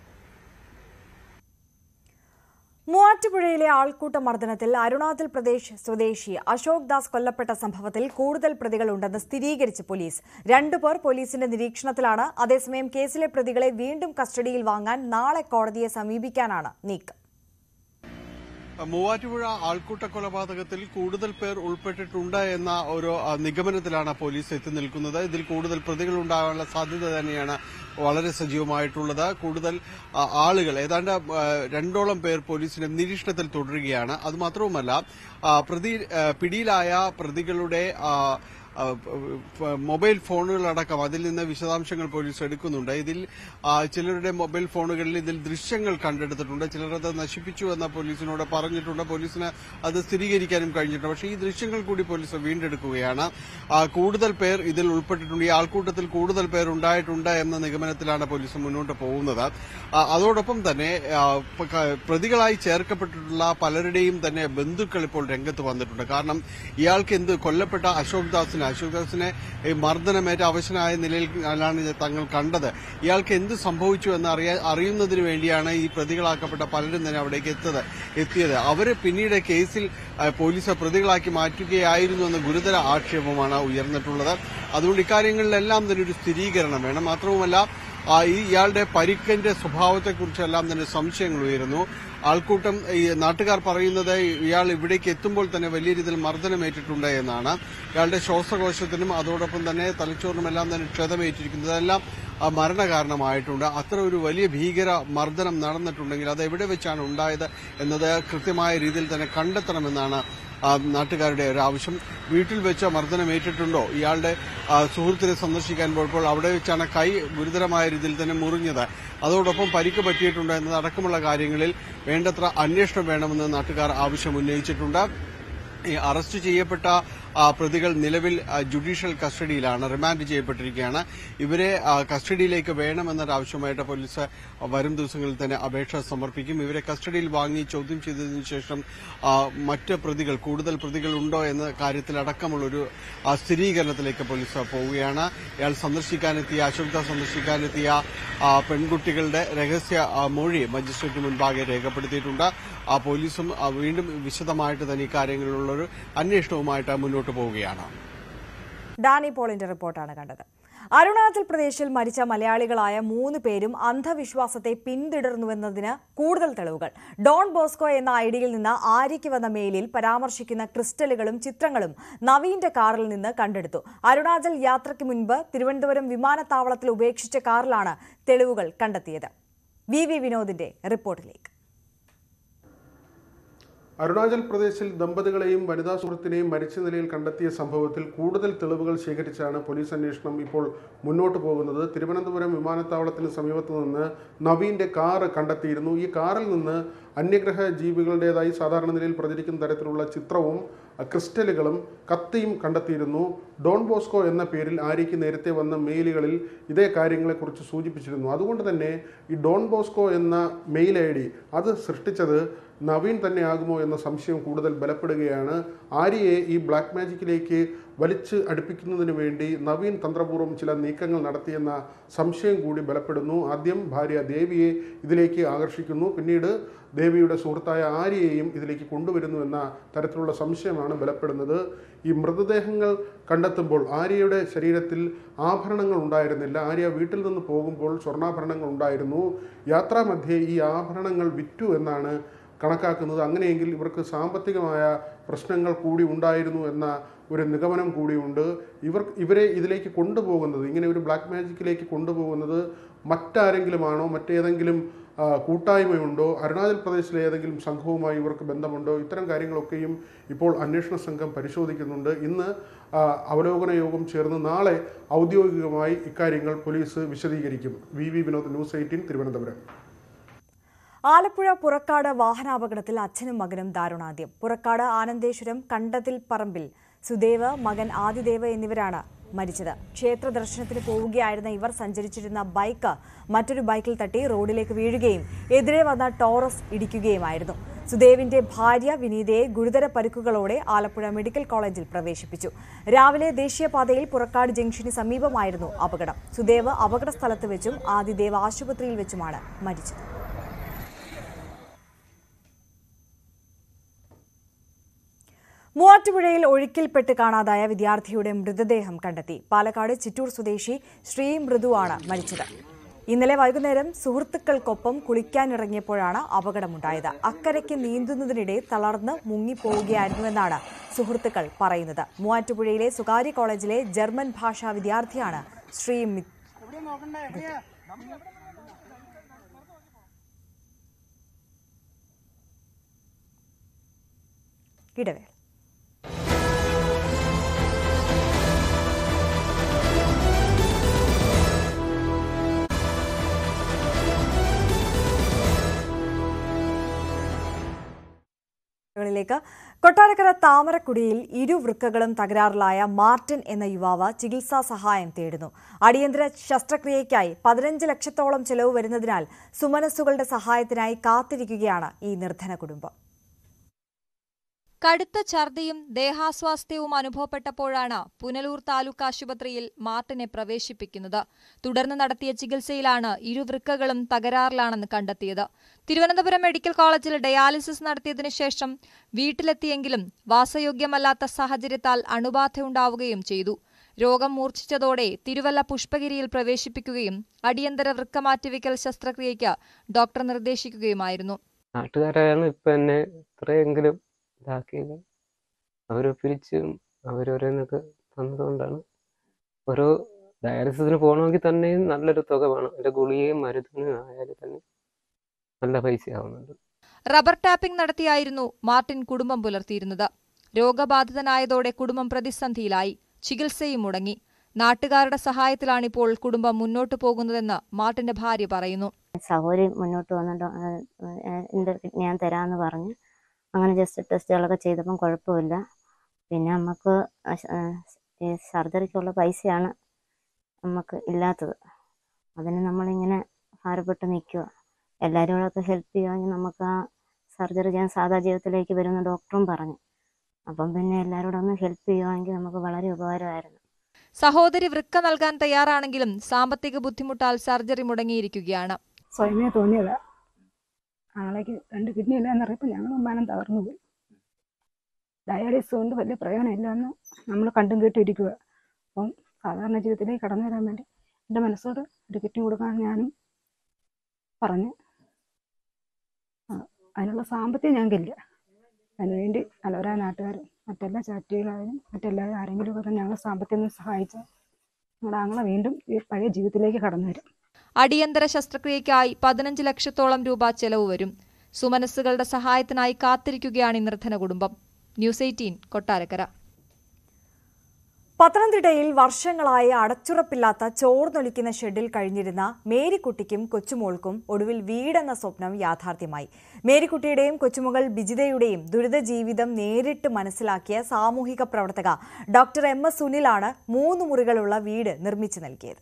മൂവാറ്റുപുഴയിലെ ആൾക്കൂട്ട മർദ്ദനത്തിൽ അരുണാചൽ പ്രദേശ് സ്വദേശി അശോക് ദാസ് കൊല്ലപ്പെട്ട സംഭവത്തിൽ കൂടുതൽ പ്രതികളുണ്ടെന്ന് സ്ഥിരീകരിച്ച് പോലീസ് രണ്ടുപേർ പോലീസിന്റെ നിരീക്ഷണത്തിലാണ് അതേസമയം കേസിലെ പ്രതികളെ വീണ്ടും കസ്റ്റഡിയിൽ വാങ്ങാൻ നാളെ കോടതിയെ സമീപിക്കാനാണ് നീക്കം മൂവാറ്റുപുഴ ആൾക്കൂട്ട കൊലപാതകത്തിൽ കൂടുതൽ പേർ ഉൾപ്പെട്ടിട്ടുണ്ട് എന്ന ഒരു ആ, നിഗമനത്തിലാണ് പോലീസ് എത്തി നിൽക്കുന്നത് ഇതിൽ കൂടുതൽ പ്രതികൾ ഉണ്ടാകാനുള്ള സാധ്യത തന്നെയാണ് വളരെ സജീവമായിട്ടുള്ളത് കൂടുതൽ ആ, ആളുകൾ ഏതാണ്ട് ആ, രണ്ടോളം പേർ പോലീസിന്റെ നിരീക്ഷണത്തിൽ തുടരുകയാണ് അതുമാത്രവുമല്ല ആ, പ്രതി ആ, പിടിയിലായ പ്രതികളുടെ ആ, ആ, ഫ- മൊബൈൽ ഫോണുകളടക്കം അതിൽ നിന്ന് വിശദാംശങ്ങൾ പോലീസ് എടുക്കുന്നുണ്ട് ഇതിൽ ആ, ചിലരുടെ മൊബൈൽ ഫോണുകളിൽ ഇതിൽ ദൃശ്യങ്ങൾ കണ്ടെടുത്തിട്ടുണ്ട് ചിലർ അത് നശിപ്പിച്ചു എന്ന് പോലീസിനോട് പറഞ്ഞിട്ടുണ്ട് പോലീസിന് അത് സ്ഥിരീകരിക്കാനും കഴിഞ്ഞിട്ടുണ്ട് പക്ഷേ ഈ ദൃശ്യങ്ങൾ കൂടി പോലീസ് വീണ്ടെടുക്കുകയാണ് ആ, കൂടുതൽ പേർ ഇതിൽ ഉൾപ്പെട്ടിട്ടുണ്ട് ഈ ആൾക്കൂട്ടത്തിൽ കൂടുതൽ പേർ ഉണ്ടായിട്ടുണ്ട് എന്ന നിഗമനത്തിലാണ് പോലീസ് മുന്നോട്ട് പോകുന്നത് ആ, അതോടൊപ്പം തന്നെ ആ, പ- ക- പ്രതികളായി ചേർക്കപ്പെട്ടിട്ടുള്ള പലരുടെയും തന്നെ ബന്ധുക്കൾ ഇപ്പോൾ രംഗത്ത് വന്നിട്ടുണ്ട് കാരണം ഇയാൾക്ക് എന്ത് കൊല്ലപ്പെട്ട അശോക് ദാസിന് അശോക് ദാസിനെ ഈ മർദ്ദനമേറ്റ അവശനായ നിലയിലാണ് തങ്ങൾ കണ്ടത് ഇയാൾക്ക് എന്ത് സംഭവിച്ചു എന്ന് അറിയാ അറിയുന്നതിന് വേണ്ടിയാണ് ഈ പ്രതികളാക്കപ്പെട്ട പലരും തന്നെ അവിടേക്ക് എത്തത് എത്തിയത് അവര് പിന്നീട് കേസിൽ ആ, പോലീസ് പ്രതികളാക്കി മാറ്റുകയായിരുന്നു എന്ന ഗുരുതര ആക്ഷേപമാണ് ഉയർന്നിട്ടുള്ളത് അതുകൊണ്ട് ഇക്കാര്യങ്ങളിലെല്ലാം തന്നെ ഒരു സ്ഥിരീകരണം വേണം മാത്രവുമല്ല ആ, ഈ ഇയാളുടെ പരിക്കന്റെ സ്വഭാവത്തെക്കുറിച്ചെല്ലാം തന്നെ സംശയങ്ങൾ ഉയരുന്നു ആൾക്കൂട്ടം ഈ നാട്ടുകാർ പറയുന്നത് ഇയാൾ ഇവിടേക്ക് എത്തുമ്പോൾ തന്നെ വലിയ രീതിയിൽ മർദ്ദനമേറ്റിട്ടുണ്ട് എന്നാണ് ഇയാളുടെ ശ്വാസകോശത്തിനും അതോടൊപ്പം തന്നെ തലച്ചോറിനുമെല്ലാം തന്നെ ക്ഷതമേറ്റിരിക്കുന്നത് അതെല്ലാം ആ, മരണകാരണമായിട്ടുണ്ട് അത്ര ഒരു വലിയ ഭീകര മർദ്ദനം നടന്നിട്ടുണ്ടെങ്കിൽ അത് എവിടെ വെച്ചാണ് ഉണ്ടായത് എന്നത് കൃത്യമായ രീതിയിൽ തന്നെ കണ്ടെത്തണമെന്നാണ് ആ, നാട്ടുകാരുടെ ഒരു ആവശ്യം വീട്ടിൽ വെച്ച് മർദ്ദനമേറ്റിട്ടുണ്ടോ ഇയാളുടെ ആ, സുഹൃത്തിനെ സന്ദർശിക്കാൻ പോയപ്പോൾ അവിടെ വെച്ചാണ് കൈ ഗുരുതരമായ രീതിയിൽ തന്നെ മുറിഞ്ഞത് അതോടൊപ്പം പരിക്ക് പറ്റിയിട്ടുണ്ട് എന്നതടക്കമുള്ള കാര്യങ്ങളിൽ വേണ്ടത്ര അന്വേഷണം വേണമെന്ന് നാട്ടുകാർ ആവശ്യം ഉന്നയിച്ചിട്ടുണ്ട് ഈ അറസ്റ്റ് ചെയ്യപ്പെട്ട ആ, പ്രതികൾ നിലവിൽ ആ, ജുഡീഷ്യൽ കസ്റ്റഡിയിലാണ് റിമാൻഡ് ചെയ്യപ്പെട്ടിരിക്കുകയാണ് ഇവരെ ആ, കസ്റ്റഡിയിലേക്ക് വേണമെന്നൊരാവശ്യമായിട്ട് പോലീസ് വരും ദിവസങ്ങളിൽ തന്നെ അപേക്ഷ സമർപ്പിക്കും ഇവരെ കസ്റ്റഡിയിൽ വാങ്ങി ചോദ്യം ചെയ്തതിനു ശേഷം ആ, മറ്റ് പ്രതികൾ കൂടുതൽ പ്രതികൾ ഉണ്ടോ എന്ന കാര്യത്തിലടക്കമുള്ളൊരു ആ, സ്ഥിരീകരണത്തിലേക്ക് പോലീസ് പോവുകയാണ് ഇയാൾ സന്ദർശിക്കാനെത്തിയ അശോക്ത സന്ദർശിക്കാനെത്തിയ ആ, പെൺകുട്ടികളുടെ രഹസ്യ ആ, മൊഴി മജിസ്ട്രേറ്റ് മുൻപാകെ രേഖപ്പെടുത്തിയിട്ടുണ്ട് ആ പോലീസും ആ, വീണ്ടും വിശദമായിട്ട് തന്നെ ഇക്കാര്യങ്ങളിലുള്ളൊരു അന്വേഷണവുമായിട്ട് മുന്നോട്ട് പോവുകയാണ് ഡാനി പോളിന്റെ റിപ്പോർട്ടാണ് കണ്ടത് അരുണാചൽ പ്രദേശിൽ മരിച്ച മലയാളികളായ മൂന്ന് പേരും അന്ധവിശ്വാസത്തെ പിന്തുടർന്നുവെന്നതിന് കൂടുതൽ തെളിവുകൾ ഡോൺ ബോസ്കോ എന്ന ഐഡിയിൽ നിന്ന് ആര്യയ്ക്ക് വന്ന മെയിലിൽ പരാമർശിക്കുന്ന ക്രിസ്റ്റലുകളും ചിത്രങ്ങളും നവീന്റെ കാറിൽ നിന്ന് കണ്ടെടുത്തു അരുണാചൽ യാത്രയ്ക്ക് മുൻപ് തിരുവനന്തപുരം വിമാനത്താവളത്തിൽ ഉപേക്ഷിച്ച കാറിലാണ് തെളിവുകൾ കണ്ടെത്തിയത് വി വി വിനോദിന്റെ റിപ്പോർട്ടിലേക്ക് അരുണാചൽ പ്രദേശിൽ ദമ്പതികളെയും വനിതാ സുഹൃത്തിനെയും മരിച്ച നിലയിൽ കണ്ടെത്തിയ സംഭവത്തിൽ കൂടുതൽ തെളിവുകൾ ശേഖരിച്ചാണ് പോലീസ് അന്വേഷണം ഇപ്പോൾ മുന്നോട്ട് പോകുന്നത് തിരുവനന്തപുരം വിമാനത്താവളത്തിന് സമീപത്ത് നിന്ന് നവീന്റെ കാറ് കണ്ടെത്തിയിരുന്നു ഈ കാറിൽ നിന്ന് അന്യഗ്രഹ ജീവികളുടേതായി സാധാരണ നിലയിൽ പ്രചരിക്കുന്ന തരത്തിലുള്ള ചിത്രവും അഹ്, ക്രിസ്റ്റലുകളും കത്തിയും കണ്ടെത്തിയിരുന്നു ഡോൺ ബോസ്കോ എന്ന പേരിൽ ആര്യയ്ക്ക് നേരത്തെ വന്ന മെയിലുകളിൽ ഇതേ കാര്യങ്ങളെക്കുറിച്ച് സൂചിപ്പിച്ചിരുന്നു അതുകൊണ്ട് തന്നെ ഈ ഡോൺ ബോസ്കോ എന്ന മെയിൽ ഐ ഡി അത് സൃഷ്ടിച്ചത് നവീൻ തന്നെയാകുമോ എന്ന സംശയം കൂടുതൽ ബലപ്പെടുകയാണ് ആര്യയെ ഈ ബ്ലാക്ക് മാജിക്കിലേക്ക് വലിച്ച് അടുപ്പിക്കുന്നതിന് വേണ്ടി നവീൻ തന്ത്രപൂർവ്വം ചില നീക്കങ്ങൾ നടത്തിയെന്ന സംശയം കൂടി ബലപ്പെടുന്നു ആദ്യം ഭാര്യ ദേവിയെ ഇതിലേക്ക് ആകർഷിക്കുന്നു പിന്നീട് ദേവിയുടെ സുഹൃത്തായ ആര്യയെയും ഇതിലേക്ക് കൊണ്ടുവരുന്നു എന്ന തരത്തിലുള്ള സംശയമാണ് ബലപ്പെടുന്നത് ഈ മൃതദേഹങ്ങൾ കണ്ടെത്തുമ്പോൾ ആര്യയുടെ ശരീരത്തിൽ ആഭരണങ്ങൾ ഉണ്ടായിരുന്നില്ല ആര്യ വീട്ടിൽ നിന്ന് പോകുമ്പോൾ സ്വർണ്ണാഭരണങ്ങൾ ഉണ്ടായിരുന്നു യാത്രാമധ്യേ ഈ ആഭരണങ്ങൾ വിറ്റു എന്നാണ് കണക്കാക്കുന്നത് അങ്ങനെയെങ്കിൽ ഇവർക്ക് സാമ്പത്തികമായ പ്രശ്നങ്ങൾ കൂടി ഉണ്ടായിരുന്നു എന്ന ഒരു നിഗമനം കൂടിയുണ്ട് ഇവർ ഇവരെ ഇതിലേക്ക് കൊണ്ടുപോകുന്നത് ഇങ്ങനെ ഒരു ബ്ലാക്ക് മാജിക്കിലേക്ക് കൊണ്ടുപോകുന്നത് മറ്റാരെങ്കിലുമാണോ മറ്റേതെങ്കിലും ആ, കൂട്ടായ്മയുണ്ടോ അരുണാചൽ പ്രദേശിലെ ഏതെങ്കിലും സംഘവുമായി ഇവർക്ക് ബന്ധമുണ്ടോ ഇത്തരം കാര്യങ്ങളൊക്കെയും ഇപ്പോൾ അന്വേഷണ സംഘം പരിശോധിക്കുന്നുണ്ട് ഇന്ന് ആ, അവലോകന യോഗം ചേർന്ന് നാളെ ഔദ്യോഗികമായി ഇക്കാര്യങ്ങൾ പോലീസ് വിശദീകരിക്കും V V Vinod news eighteen Thiruvananthapuram Alappuzha Purakkad വാഹനാപകടത്തിൽ അച്ഛനും മകനും ദാരുണാന്ത്യം പുറക്കാട് ആനന്ദേശ്വരം കണ്ടതിൽ പറമ്പിൽ സുദേവ് മകൻ ആദിദേവ് എന്നിവരാണ് മരിച്ചത് ക്ഷേത്ര ദർശനത്തിന് പോവുകയായിരുന്ന ഇവർ സഞ്ചരിച്ചിരുന്ന ബൈക്ക് മറ്റൊരു ബൈക്കിൽ തട്ടി റോഡിലേക്ക് വീഴുകയും എതിരെ വന്ന ടോറസ് ഇടിക്കുകയുമായിരുന്നു സുദേവിന്റെ ഭാര്യ വിനീതയെ ഗുരുതര പരിക്കുകളോടെ ആലപ്പുഴ മെഡിക്കൽ കോളേജിൽ പ്രവേശിപ്പിച്ചു രാവിലെ ദേശീയപാതയിൽ പുറക്കാട് ജംഗ്ഷന് സമീപമായിരുന്നു അപകടം സുദേവ് അപകട സ്ഥലത്ത് വെച്ചും ആദിദേവ് ആശുപത്രിയിൽ വെച്ചുമാണ് മരിച്ചത് മൂവാറ്റുപുഴയിൽ ഒഴുക്കിൽപ്പെട്ട് കാണാതായ വിദ്യാർത്ഥിയുടെ മൃതദേഹം കണ്ടെത്തി പാലക്കാട് ചിറ്റൂർ സ്വദേശി ശ്രീ മൃദുവാണ് മരിച്ചത് ഇന്നലെ വൈകുന്നേരം സുഹൃത്തുക്കൾക്കൊപ്പം കുളിക്കാനിറങ്ങിയപ്പോഴാണ് അപകടമുണ്ടായത് അക്കരയ്ക്ക് നീന്തുന്നതിനിടെ തളർന്ന് മുങ്ങിപ്പോവുകയായിരുന്നുവെന്നാണ് സുഹൃത്തുക്കൾ പറയുന്നത് മൂവാറ്റുപുഴയിലെ സ്വകാര്യ കോളേജിലെ ജർമ്മൻ ഭാഷാ വിദ്യാർത്ഥിയാണ് ശ്രീ മി- ഇടവേള ിലേക്ക് കൊട്ടാരക്കര താമരക്കുടിയിൽ ഇരു വൃക്കകളും തകരാറിലായ മാർട്ടിൻ എന്ന യുവാവ് ചികിത്സാ സഹായം തേടുന്നു അടിയന്തര ശസ്ത്രക്രിയയ്ക്കായി പതിനഞ്ച് ലക്ഷത്തോളം ചെലവ് വരുന്നതിനാൽ സുമനസ്സുകളുടെ സഹായത്തിനായി കാത്തിരിക്കുകയാണ് ഈ നിർധന കുടുംബം കടുത്ത ഛർദിയും ദേഹാസ്വാസ്ഥ്യവും അനുഭവപ്പെട്ടപ്പോഴാണ് പുനലൂർ താലൂക്ക് ആശുപത്രിയിൽ മാർട്ടിനെ പ്രവേശിപ്പിക്കുന്നത് തുടർന്ന് നടത്തിയ ചികിത്സയിലാണ് ഇരുവൃക്കകളും തകരാറിലാണെന്ന് കണ്ടെത്തിയത് തിരുവനന്തപുരം മെഡിക്കൽ കോളേജിൽ ഡയാലിസിസ് നടത്തിയതിനു ശേഷം വീട്ടിലെത്തിയെങ്കിലും വാസയോഗ്യമല്ലാത്ത സാഹചര്യത്താൽ അണുബാധയുണ്ടാവുകയും ചെയ്തു രോഗം മൂർച്ഛിച്ചതോടെ തിരുവല്ല പുഷ്പഗിരിയിൽ പ്രവേശിപ്പിക്കുകയും അടിയന്തര വൃക്ക മാറ്റിവെക്കൽ ശസ്ത്രക്രിയയ്ക്ക് ഡോക്ടർ നിർദ്ദേശിക്കുകയുമായിരുന്നു നാട്ടുകാരാണ് ഇപ്പൊ എന്നെ ഇത്രയെങ്കിലും ഇതാക്കിയത് അവർ പിരിച്ചും അവരോരോന്നൊക്കെ തന്നതുകൊണ്ടാണ് ഓരോ ഡയാലിസിസിന് പോകണമെങ്കിൽ തന്നെയും നല്ലൊരു തുക വേണം എൻ്റെ ഗുളികയും മരുന്നിനും ആയാലും തന്നെ നല്ല പൈസ ആവുന്നുണ്ട് റബ്ബർ ടാപ്പിംഗ് നടത്തിയായിരുന്നു മാർട്ടിൻ കുടുംബം പുലർത്തിയിരുന്നത് രോഗബാധിതനായതോടെ കുടുംബം പ്രതിസന്ധിയിലായി ചികിത്സയും മുടങ്ങി നാട്ടുകാരുടെ സഹായത്തിലാണിപ്പോൾ കുടുംബം മുന്നോട്ടു പോകുന്നതെന്ന് മാർട്ടിന്റെ ഭാര്യ പറയുന്നു സഹോദരി മുന്നോട്ട് വന്നിട്ട് എൻ്റെ ഞാൻ തരാമെന്ന് പറഞ്ഞ് അങ്ങനെ ജസ്റ്റ് ടെസ്റ്റുകളൊക്കെ ചെയ്തപ്പം കുഴപ്പമില്ല പിന്നെ നമുക്ക് ഈ സർജറിക്കുള്ള പൈസയാണ് നമുക്ക് ഇല്ലാത്തത് അതിന് നമ്മളിങ്ങനെ ഭാരപ്പെട്ട് നിൽക്കുക എല്ലാവരും കൂടെ ഹെൽപ്പ് ചെയ്യുമെങ്കിൽ നമുക്ക് ആ സർജറി ചെയ്യാൻ സാധാ ജീവിതത്തിലേക്ക് വരുന്ന ഡോക്ടറും പറഞ്ഞു അപ്പം പിന്നെ എല്ലാവരും കൂടെ ഒന്ന് ഹെൽപ്പ് ചെയ്യുവാണെങ്കിൽ നമുക്ക് വളരെ ഉപകാരമായിരുന്നു സഹോദരി വൃക്ക നൽകാൻ തയ്യാറാണെങ്കിലും സാമ്പത്തിക ബുദ്ധിമുട്ടാൽ സർജറി മുടങ്ങിയിരിക്കുകയാണ് സ്വയമേ തോന്നിയതാ ആളേക്ക് രണ്ട് കിഡ്നി ഇല്ലാന്നറിയപ്പോൾ ഞങ്ങൾ ഉമ്മാനം തകർന്നു പോയി ഡയാലിസിസ് കൊണ്ട് വലിയ പ്രയോജനമില്ലെന്ന് നമ്മൾ കണ്ടും കേട്ടും ഇരിക്കുക അപ്പം സാധാരണ ജീവിതത്തിലേക്ക് കടന്നു വരാൻ വേണ്ടി എൻ്റെ മനസ്സോട് ഒരു കിഡ്നി കൊടുക്കാൻ ഞാനും പറഞ്ഞ് ആ, അതിനുള്ള സാമ്പത്തികം ഞങ്ങൾക്കില്ല അതിനുവേണ്ടി നല്ലവരായ നാട്ടുകാരും മറ്റെല്ലാ ചാറ്റുകളായാലും മറ്റെല്ലാവരും ആരെങ്കിലും ഒക്കെ ഞങ്ങൾ സാമ്പത്തികം സഹായിച്ചാൽ ഞങ്ങളുടെ ആങ്ങളെ വീണ്ടും ഈ പഴയ ജീവിതത്തിലേക്ക് കടന്നു വരും അടിയന്തര ശസ്ത്രക്രിയയ്ക്കായി പതിനഞ്ച് ലക്ഷത്തോളം രൂപ ചെലവ് വരും സുമനസ്സുകളുടെ സഹായത്തിനായി കാത്തിരിക്കുകയാണ് ഈ നിർധന കുടുംബം ന്യൂസ് എയ്റ്റീൻ കൊട്ടാരക്കര പത്തനംതിട്ടയിൽ വർഷങ്ങളായി അടച്ചുറപ്പില്ലാത്ത ചോർന്നൊലിക്കുന്ന ഷെഡിൽ കഴിഞ്ഞിരുന്ന മേരിക്കുട്ടിക്കും കൊച്ചുമോൾക്കും ഒടുവിൽ വീടെന്ന സ്വപ്നം യാഥാർത്ഥ്യമായി മേരിക്കുട്ടിയുടെയും കൊച്ചുമകൾ ബിജിതയുടെയും ദുരിത ജീവിതം നേരിട്ട് മനസ്സിലാക്കിയ സാമൂഹിക പ്രവർത്തക ഡോക്ടർ എം എസ് സുനിലാണ് മൂന്ന് മുറികളുള്ള വീട് നിർമ്മിച്ചു നൽകിയത്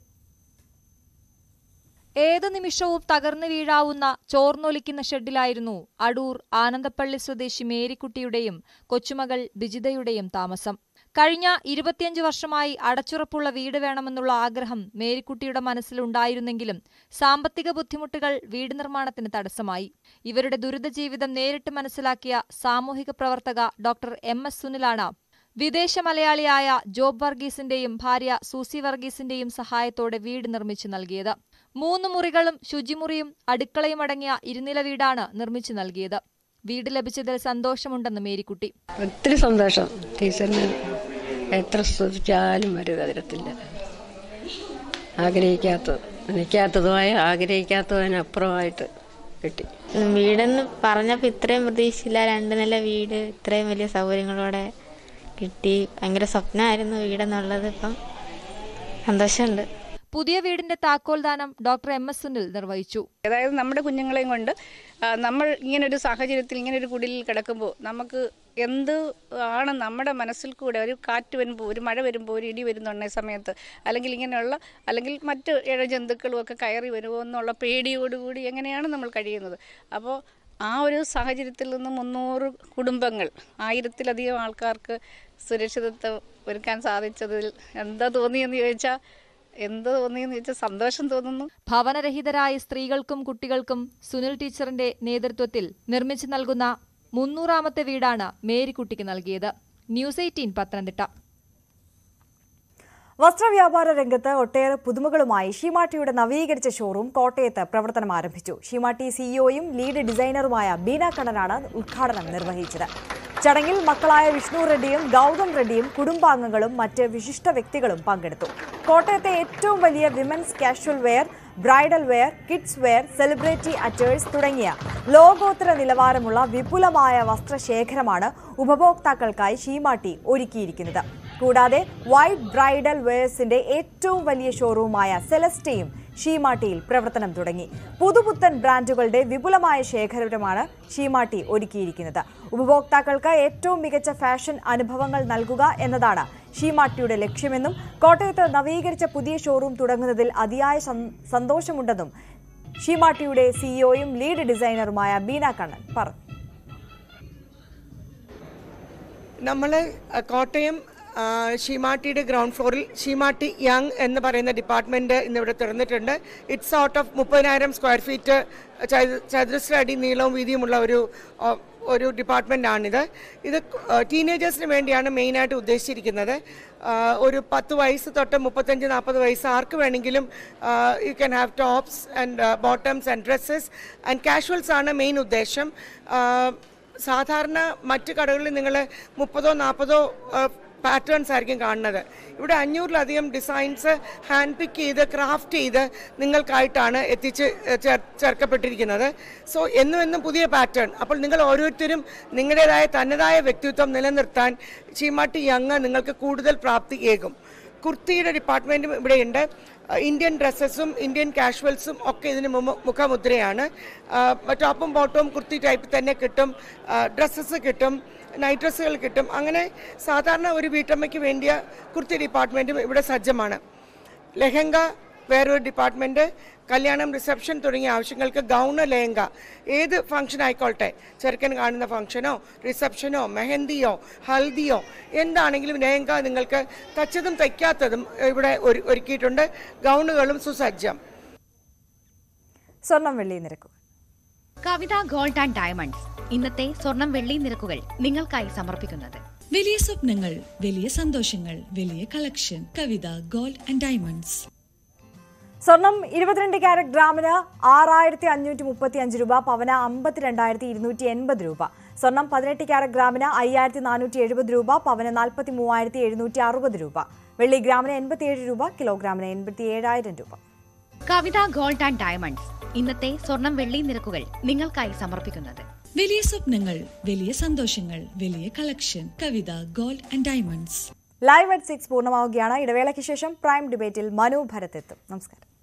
ഏതു നിമിഷവും തകർന്നു വീഴാവുന്ന ചോർന്നൊലിക്കുന്ന ഷെഡിലായിരുന്നു അടൂർ ആനന്ദപ്പള്ളി സ്വദേശി മേരിക്കുട്ടിയുടെയും കൊച്ചുമകൾ ബിജിതയുടെയും താമസം കഴിഞ്ഞ ഇരുപത്തിയഞ്ച് വർഷമായി അടച്ചുറപ്പുള്ള വീട് വേണമെന്നുള്ള ആഗ്രഹം മേരിക്കുട്ടിയുടെ മനസ്സിലുണ്ടായിരുന്നെങ്കിലും സാമ്പത്തിക ബുദ്ധിമുട്ടുകൾ വീട് നിർമ്മാണത്തിന് തടസ്സമായി ഇവരുടെ ദുരിത ജീവിതം നേരിട്ട് മനസ്സിലാക്കിയ സാമൂഹിക പ്രവർത്തക ഡോക്ടർ എം എസ് സുനിലാണ് വിദേശ മലയാളിയായ ജോബ് വർഗീസിന്റെയും ഭാര്യ സൂസി വർഗീസിന്റെയും സഹായത്തോടെ വീട് നിർമ്മിച്ചു നൽകിയത് മൂന്ന് മുറികളും ശുചിമുറിയും അടുക്കളയും അടങ്ങിയ ഇരുനില വീടാണ് നിർമ്മിച്ചു നൽകിയത് വീട് ലഭിച്ചതിൽ സന്തോഷമുണ്ടെന്ന് മേരിക്കുട്ടി ഒത്തിരി സന്തോഷം ടീച്ചറിന് എത്ര സ്തുതിച്ചാലും വരും അതിരത്തില്ല ആഗ്രഹിക്കാത്തത് നനയ്ക്കാത്തതുമായ ആഗ്രഹിക്കാത്തതിനപ്പുറമായിട്ട് കിട്ടി വീടെന്ന് പറഞ്ഞപ്പോൾ ഇത്രയും പ്രതീക്ഷയില്ല രണ്ട് നില വീട് ഇത്രയും വലിയ സൗകര്യങ്ങളോടെ കിട്ടി ഭയങ്കര സ്വപ്നമായിരുന്നു വീടെന്നുള്ളത് ഇപ്പം സന്തോഷമുണ്ട് പുതിയ വീടിന്റെ താക്കോൽദാനം ഡോക്ടർ എം എസ് സുനിൽ നിർവഹിച്ചു അതായത് നമ്മുടെ കുഞ്ഞുങ്ങളെയും കൊണ്ട് ആ, നമ്മൾ ഇങ്ങനൊരു സാഹചര്യത്തിൽ ഇങ്ങനൊരു കുടിലിൽ കിടക്കുമ്പോൾ നമുക്ക് എന്ത് ആണ് നമ്മുടെ മനസ്സിൽ കൂടെ ഒരു കാറ്റ് വരുമ്പോൾ ഒരു മഴ വരുമ്പോൾ ഒരു ഇടി വരുന്നുണ്ട സമയത്ത് അല്ലെങ്കിൽ ഇങ്ങനെയുള്ള അല്ലെങ്കിൽ മറ്റ് ഇഴജന്തുക്കളും ഒക്കെ കയറി വരുമോ എന്നുള്ള പേടിയോടുകൂടി എങ്ങനെയാണ് നമ്മൾ കഴിയുന്നത് അപ്പോൾ ആ ഒരു സാഹചര്യത്തിൽ നിന്ന് മുന്നൂറ് കുടുംബങ്ങൾ ആയിരത്തിലധികം ആൾക്കാർക്ക് സുരക്ഷിതത്വം ഒരുക്കാൻ സാധിച്ചതിൽ എന്താ തോന്നിയെന്ന് ചോദിച്ചാൽ എന്ത് തോന്നിയെന്ന് ചോദിച്ചാൽ സന്തോഷം തോന്നുന്നു ഭവനരഹിതരായ സ്ത്രീകൾക്കും കുട്ടികൾക്കും സുനിൽ ടീച്ചറിന്റെ നേതൃത്വത്തിൽ നിർമ്മിച്ചു നൽകുന്ന മുന്നൂറാമത്തെ വീടാണ് മേരിക്കുട്ടിക്ക് നൽകിയത് ന്യൂസ് എയ്റ്റീൻ പത്തനംതിട്ട വസ്ത്രവ്യാപാര രംഗത്ത് ഒട്ടേറെ പുതുമകളുമായി ഷീമാട്ടിയുടെ നവീകരിച്ച ഷോറൂം കോട്ടയത്ത് പ്രവർത്തനം ആരംഭിച്ചു ഷീമാട്ടി സിഇഒയും ലീഡ് ഡിസൈനറുമായ ബീന കണ്ണനാണ് ഉദ്ഘാടനം നിർവഹിച്ചത് ചടങ്ങിൽ മക്കളായ വിഷ്ണു റെഡ്ഡിയും ഗൗതം റെഡ്ഡിയും കുടുംബാംഗങ്ങളും മറ്റ് വിശിഷ്ട വ്യക്തികളും പങ്കെടുത്തു കോട്ടയത്തെ ഏറ്റവും വലിയ women's casual wear bridal wear kids wear celebrity attires തുടങ്ങിയ ലോകോത്തര നിലവാരമുള്ള വിപുലമായ വസ്ത്രശേഖരമാണ് ഉപഭോക്താക്കൾക്കായി ഷീമാട്ടി ഒരുക്കിയിരിക്കുന്നത് കൂടാതെ വൈറ്റ് ബ്രൈഡൽ വെയേഴ്സിന്റെ ഏറ്റവും വലിയ ഷോറൂമായ സെലസ്റ്റയും ഷീമാട്ടിയിൽ പ്രവർത്തനം തുടങ്ങി പുതുപുത്തൻ ബ്രാൻഡുകളുടെ വിപുലമായ ശേഖരമാണ് ഷീമാട്ടി ഒരുക്കിയിരിക്കുന്നത് ഉപഭോക്താക്കൾക്ക് ഏറ്റവും മികച്ച ഫാഷൻ അനുഭവങ്ങൾ നൽകുക എന്നതാണ് ഷീമാട്ടിയുടെ ലക്ഷ്യമെന്നും കോട്ടയത്ത് നവീകരിച്ച പുതിയ ഷോറൂം തുടങ്ങുന്നതിൽ അതിയായ സം- സന്തോഷമുണ്ടെന്നും ഷീമാട്ടിയുടെ സിഇഒയും ലീഡ് ഡിസൈനറുമായ ബീന കണ്ണൻ പറഞ്ഞു നമ്മൾ കോട്ടയം ആ, ഷീമാട്ടിയുടെ ഗ്രൗണ്ട് ഫ്ലോറിൽ ഷീമാട്ടി യങ് എന്ന് പറയുന്ന ഡിപ്പാർട്ട്മെന്റ് ഇന്നിവിടെ തുറന്നിട്ടുണ്ട് ഇറ്റ്സ് ഔട്ട് ഓഫ് മുപ്പതിനായിരം സ്ക്വയർ ഫീറ്റ് ചതു- ചതുരശ്ര അടി നീളവും വീതിയുമുള്ള ഒരു ആ, ഒരു ഡിപ്പാർട്ട്മെന്റ് ആണിത് ഇത് ടീനേജേഴ്സിന് വേണ്ടിയാണ് മെയിനായിട്ട് ഉദ്ദേശിച്ചിരിക്കുന്നത് ആ, ഒരു പത്ത് വയസ്സ് തൊട്ട് മുപ്പത്തഞ്ച് നാൽപ്പത് വയസ്സ് ആർക്ക് വേണമെങ്കിലും you can have tops and bottoms and dresses and casuals ആണ് മെയിൻ ഉദ്ദേശം ആ, സാധാരണ മറ്റ് കടകളിൽ നിങ്ങൾ മുപ്പതോ നാൽപ്പതോ പാറ്റേൺസ് ആയിരിക്കും കാണുന്നത് ഇവിടെ അഞ്ഞൂറിലധികം ഡിസൈൻസ് ഹാൻഡ് പിക്ക് ചെയ്ത് ക്രാഫ്റ്റ് ചെയ്ത് നിങ്ങൾക്കായിട്ടാണ് എത്തിച്ച് ചേർ ചേർക്കപ്പെട്ടിരിക്കുന്നത് സോ എന്നും എന്നും പുതിയ പാറ്റേൺ അപ്പോൾ നിങ്ങൾ ഓരോരുത്തരും നിങ്ങളുടേതായ തനതായ വ്യക്തിത്വം നിലനിർത്താൻ ചീമാട്ടി യങ് നിങ്ങൾക്ക് കൂടുതൽ പ്രാപ്തിയേകും കുർത്തിയുടെ ഡിപ്പാർട്ട്മെന്റും ഇവിടെയുണ്ട് അഹ് ഇന്ത്യൻ ഡ്രസ്സസും ഇന്ത്യൻ കാഷ്വൽസും ഒക്കെ ഇതിന് മുമ- മുഖമുദ്രയാണ് ആഹ് ടോപ്പും ബോട്ടവും കുർത്തി ടൈപ്പ് തന്നെ കിട്ടും ഡ്രസ്സസ് കിട്ടും നൈറ്റ് ഡ്രസ്സുകൾ കിട്ടും അങ്ങനെ സാധാരണ ഒരു വീട്ടമ്മയ്ക്ക് വേണ്ടിയ കുർത്തി ഡിപ്പാർട്ട്മെന്റും ഇവിടെ സജ്ജമാണ് ലെഹങ്ക വേറൊരു ഡിപ്പാർട്ട്മെന്റ് കല്യാണം റിസപ്ഷൻ തുടങ്ങിയ ആവശ്യങ്ങൾക്ക് ഗൗണ് ലെഹങ്ക ഏത് ഫംഗ്ഷൻ ആയിക്കോട്ടെ ചെറുക്കൻ കാണുന്ന ഫംഗ്ഷനോ റിസപ്ഷനോ മെഹന്തിയോ ഹൽദിയോ എന്താണെങ്കിലും ലെഹങ്ക നിങ്ങൾക്ക് തച്ചതും തയ്ക്കാത്തതും ഇവിടെ ഒരു- ഒരുക്കിയിട്ടുണ്ട് ഗൗണുകളും സുസജ്ജം സ്വർണം വെള്ളി നിരക്കും കവിത ഗോൾഡ് ആൻഡ് ഡയമണ്ട്സ് ഇന്നത്തെ സ്വർണം വെള്ളി നിരക്കുകൾ നിങ്ങൾക്കായി സമർപ്പിക്കുന്നത് വലിയ സ്വപ്നങ്ങൾ വലിയ സന്തോഷങ്ങൾ വലിയ collection Kavitha gold and diamonds സ്വർണം ഇരുപത്തിരണ്ട് ക്യാരറ്റ് ഗ്രാമിന് ആറായിരത്തി അഞ്ഞൂറ്റി മുപ്പത്തി അഞ്ച് രൂപ പവന അമ്പത്തിരണ്ടായിരത്തി ഇരുന്നൂറ്റി എൺപത് രൂപ സ്വർണം പതിനെട്ട് ക്യാരറ്റ് ഗ്രാമിന് അയ്യായിരത്തി നാനൂറ്റി എഴുപത് രൂപ പവന് നാൽപ്പത്തി മൂവായിരത്തി എഴുന്നൂറ്റി അറുപത് രൂപ വെള്ളി ഗ്രാമിന് എൺപത്തിയേഴ് രൂപ കിലോഗ്രാമിന് എൺപത്തി ഏഴായിരം രൂപ കവിത ഗോൾഡ് ആൻഡ് ഡയമണ്ട്സ് ഇന്നത്തെ സ്വർണം വെള്ളി നിരക്കുകൾ നിങ്ങൾക്കായി സമർപ്പിക്കുന്നത് വലിയ സ്വപ്നങ്ങൾ വലിയ സന്തോഷങ്ങൾ വലിയ collection Kavitha gold and diamonds live at six പൂർണ്ണമാവുകയാണ് ഇടവേളയ്ക്ക് ശേഷം പ്രൈം ഡിബേറ്റിൽ മനു ഭരത് എത്തും നമസ്കാരം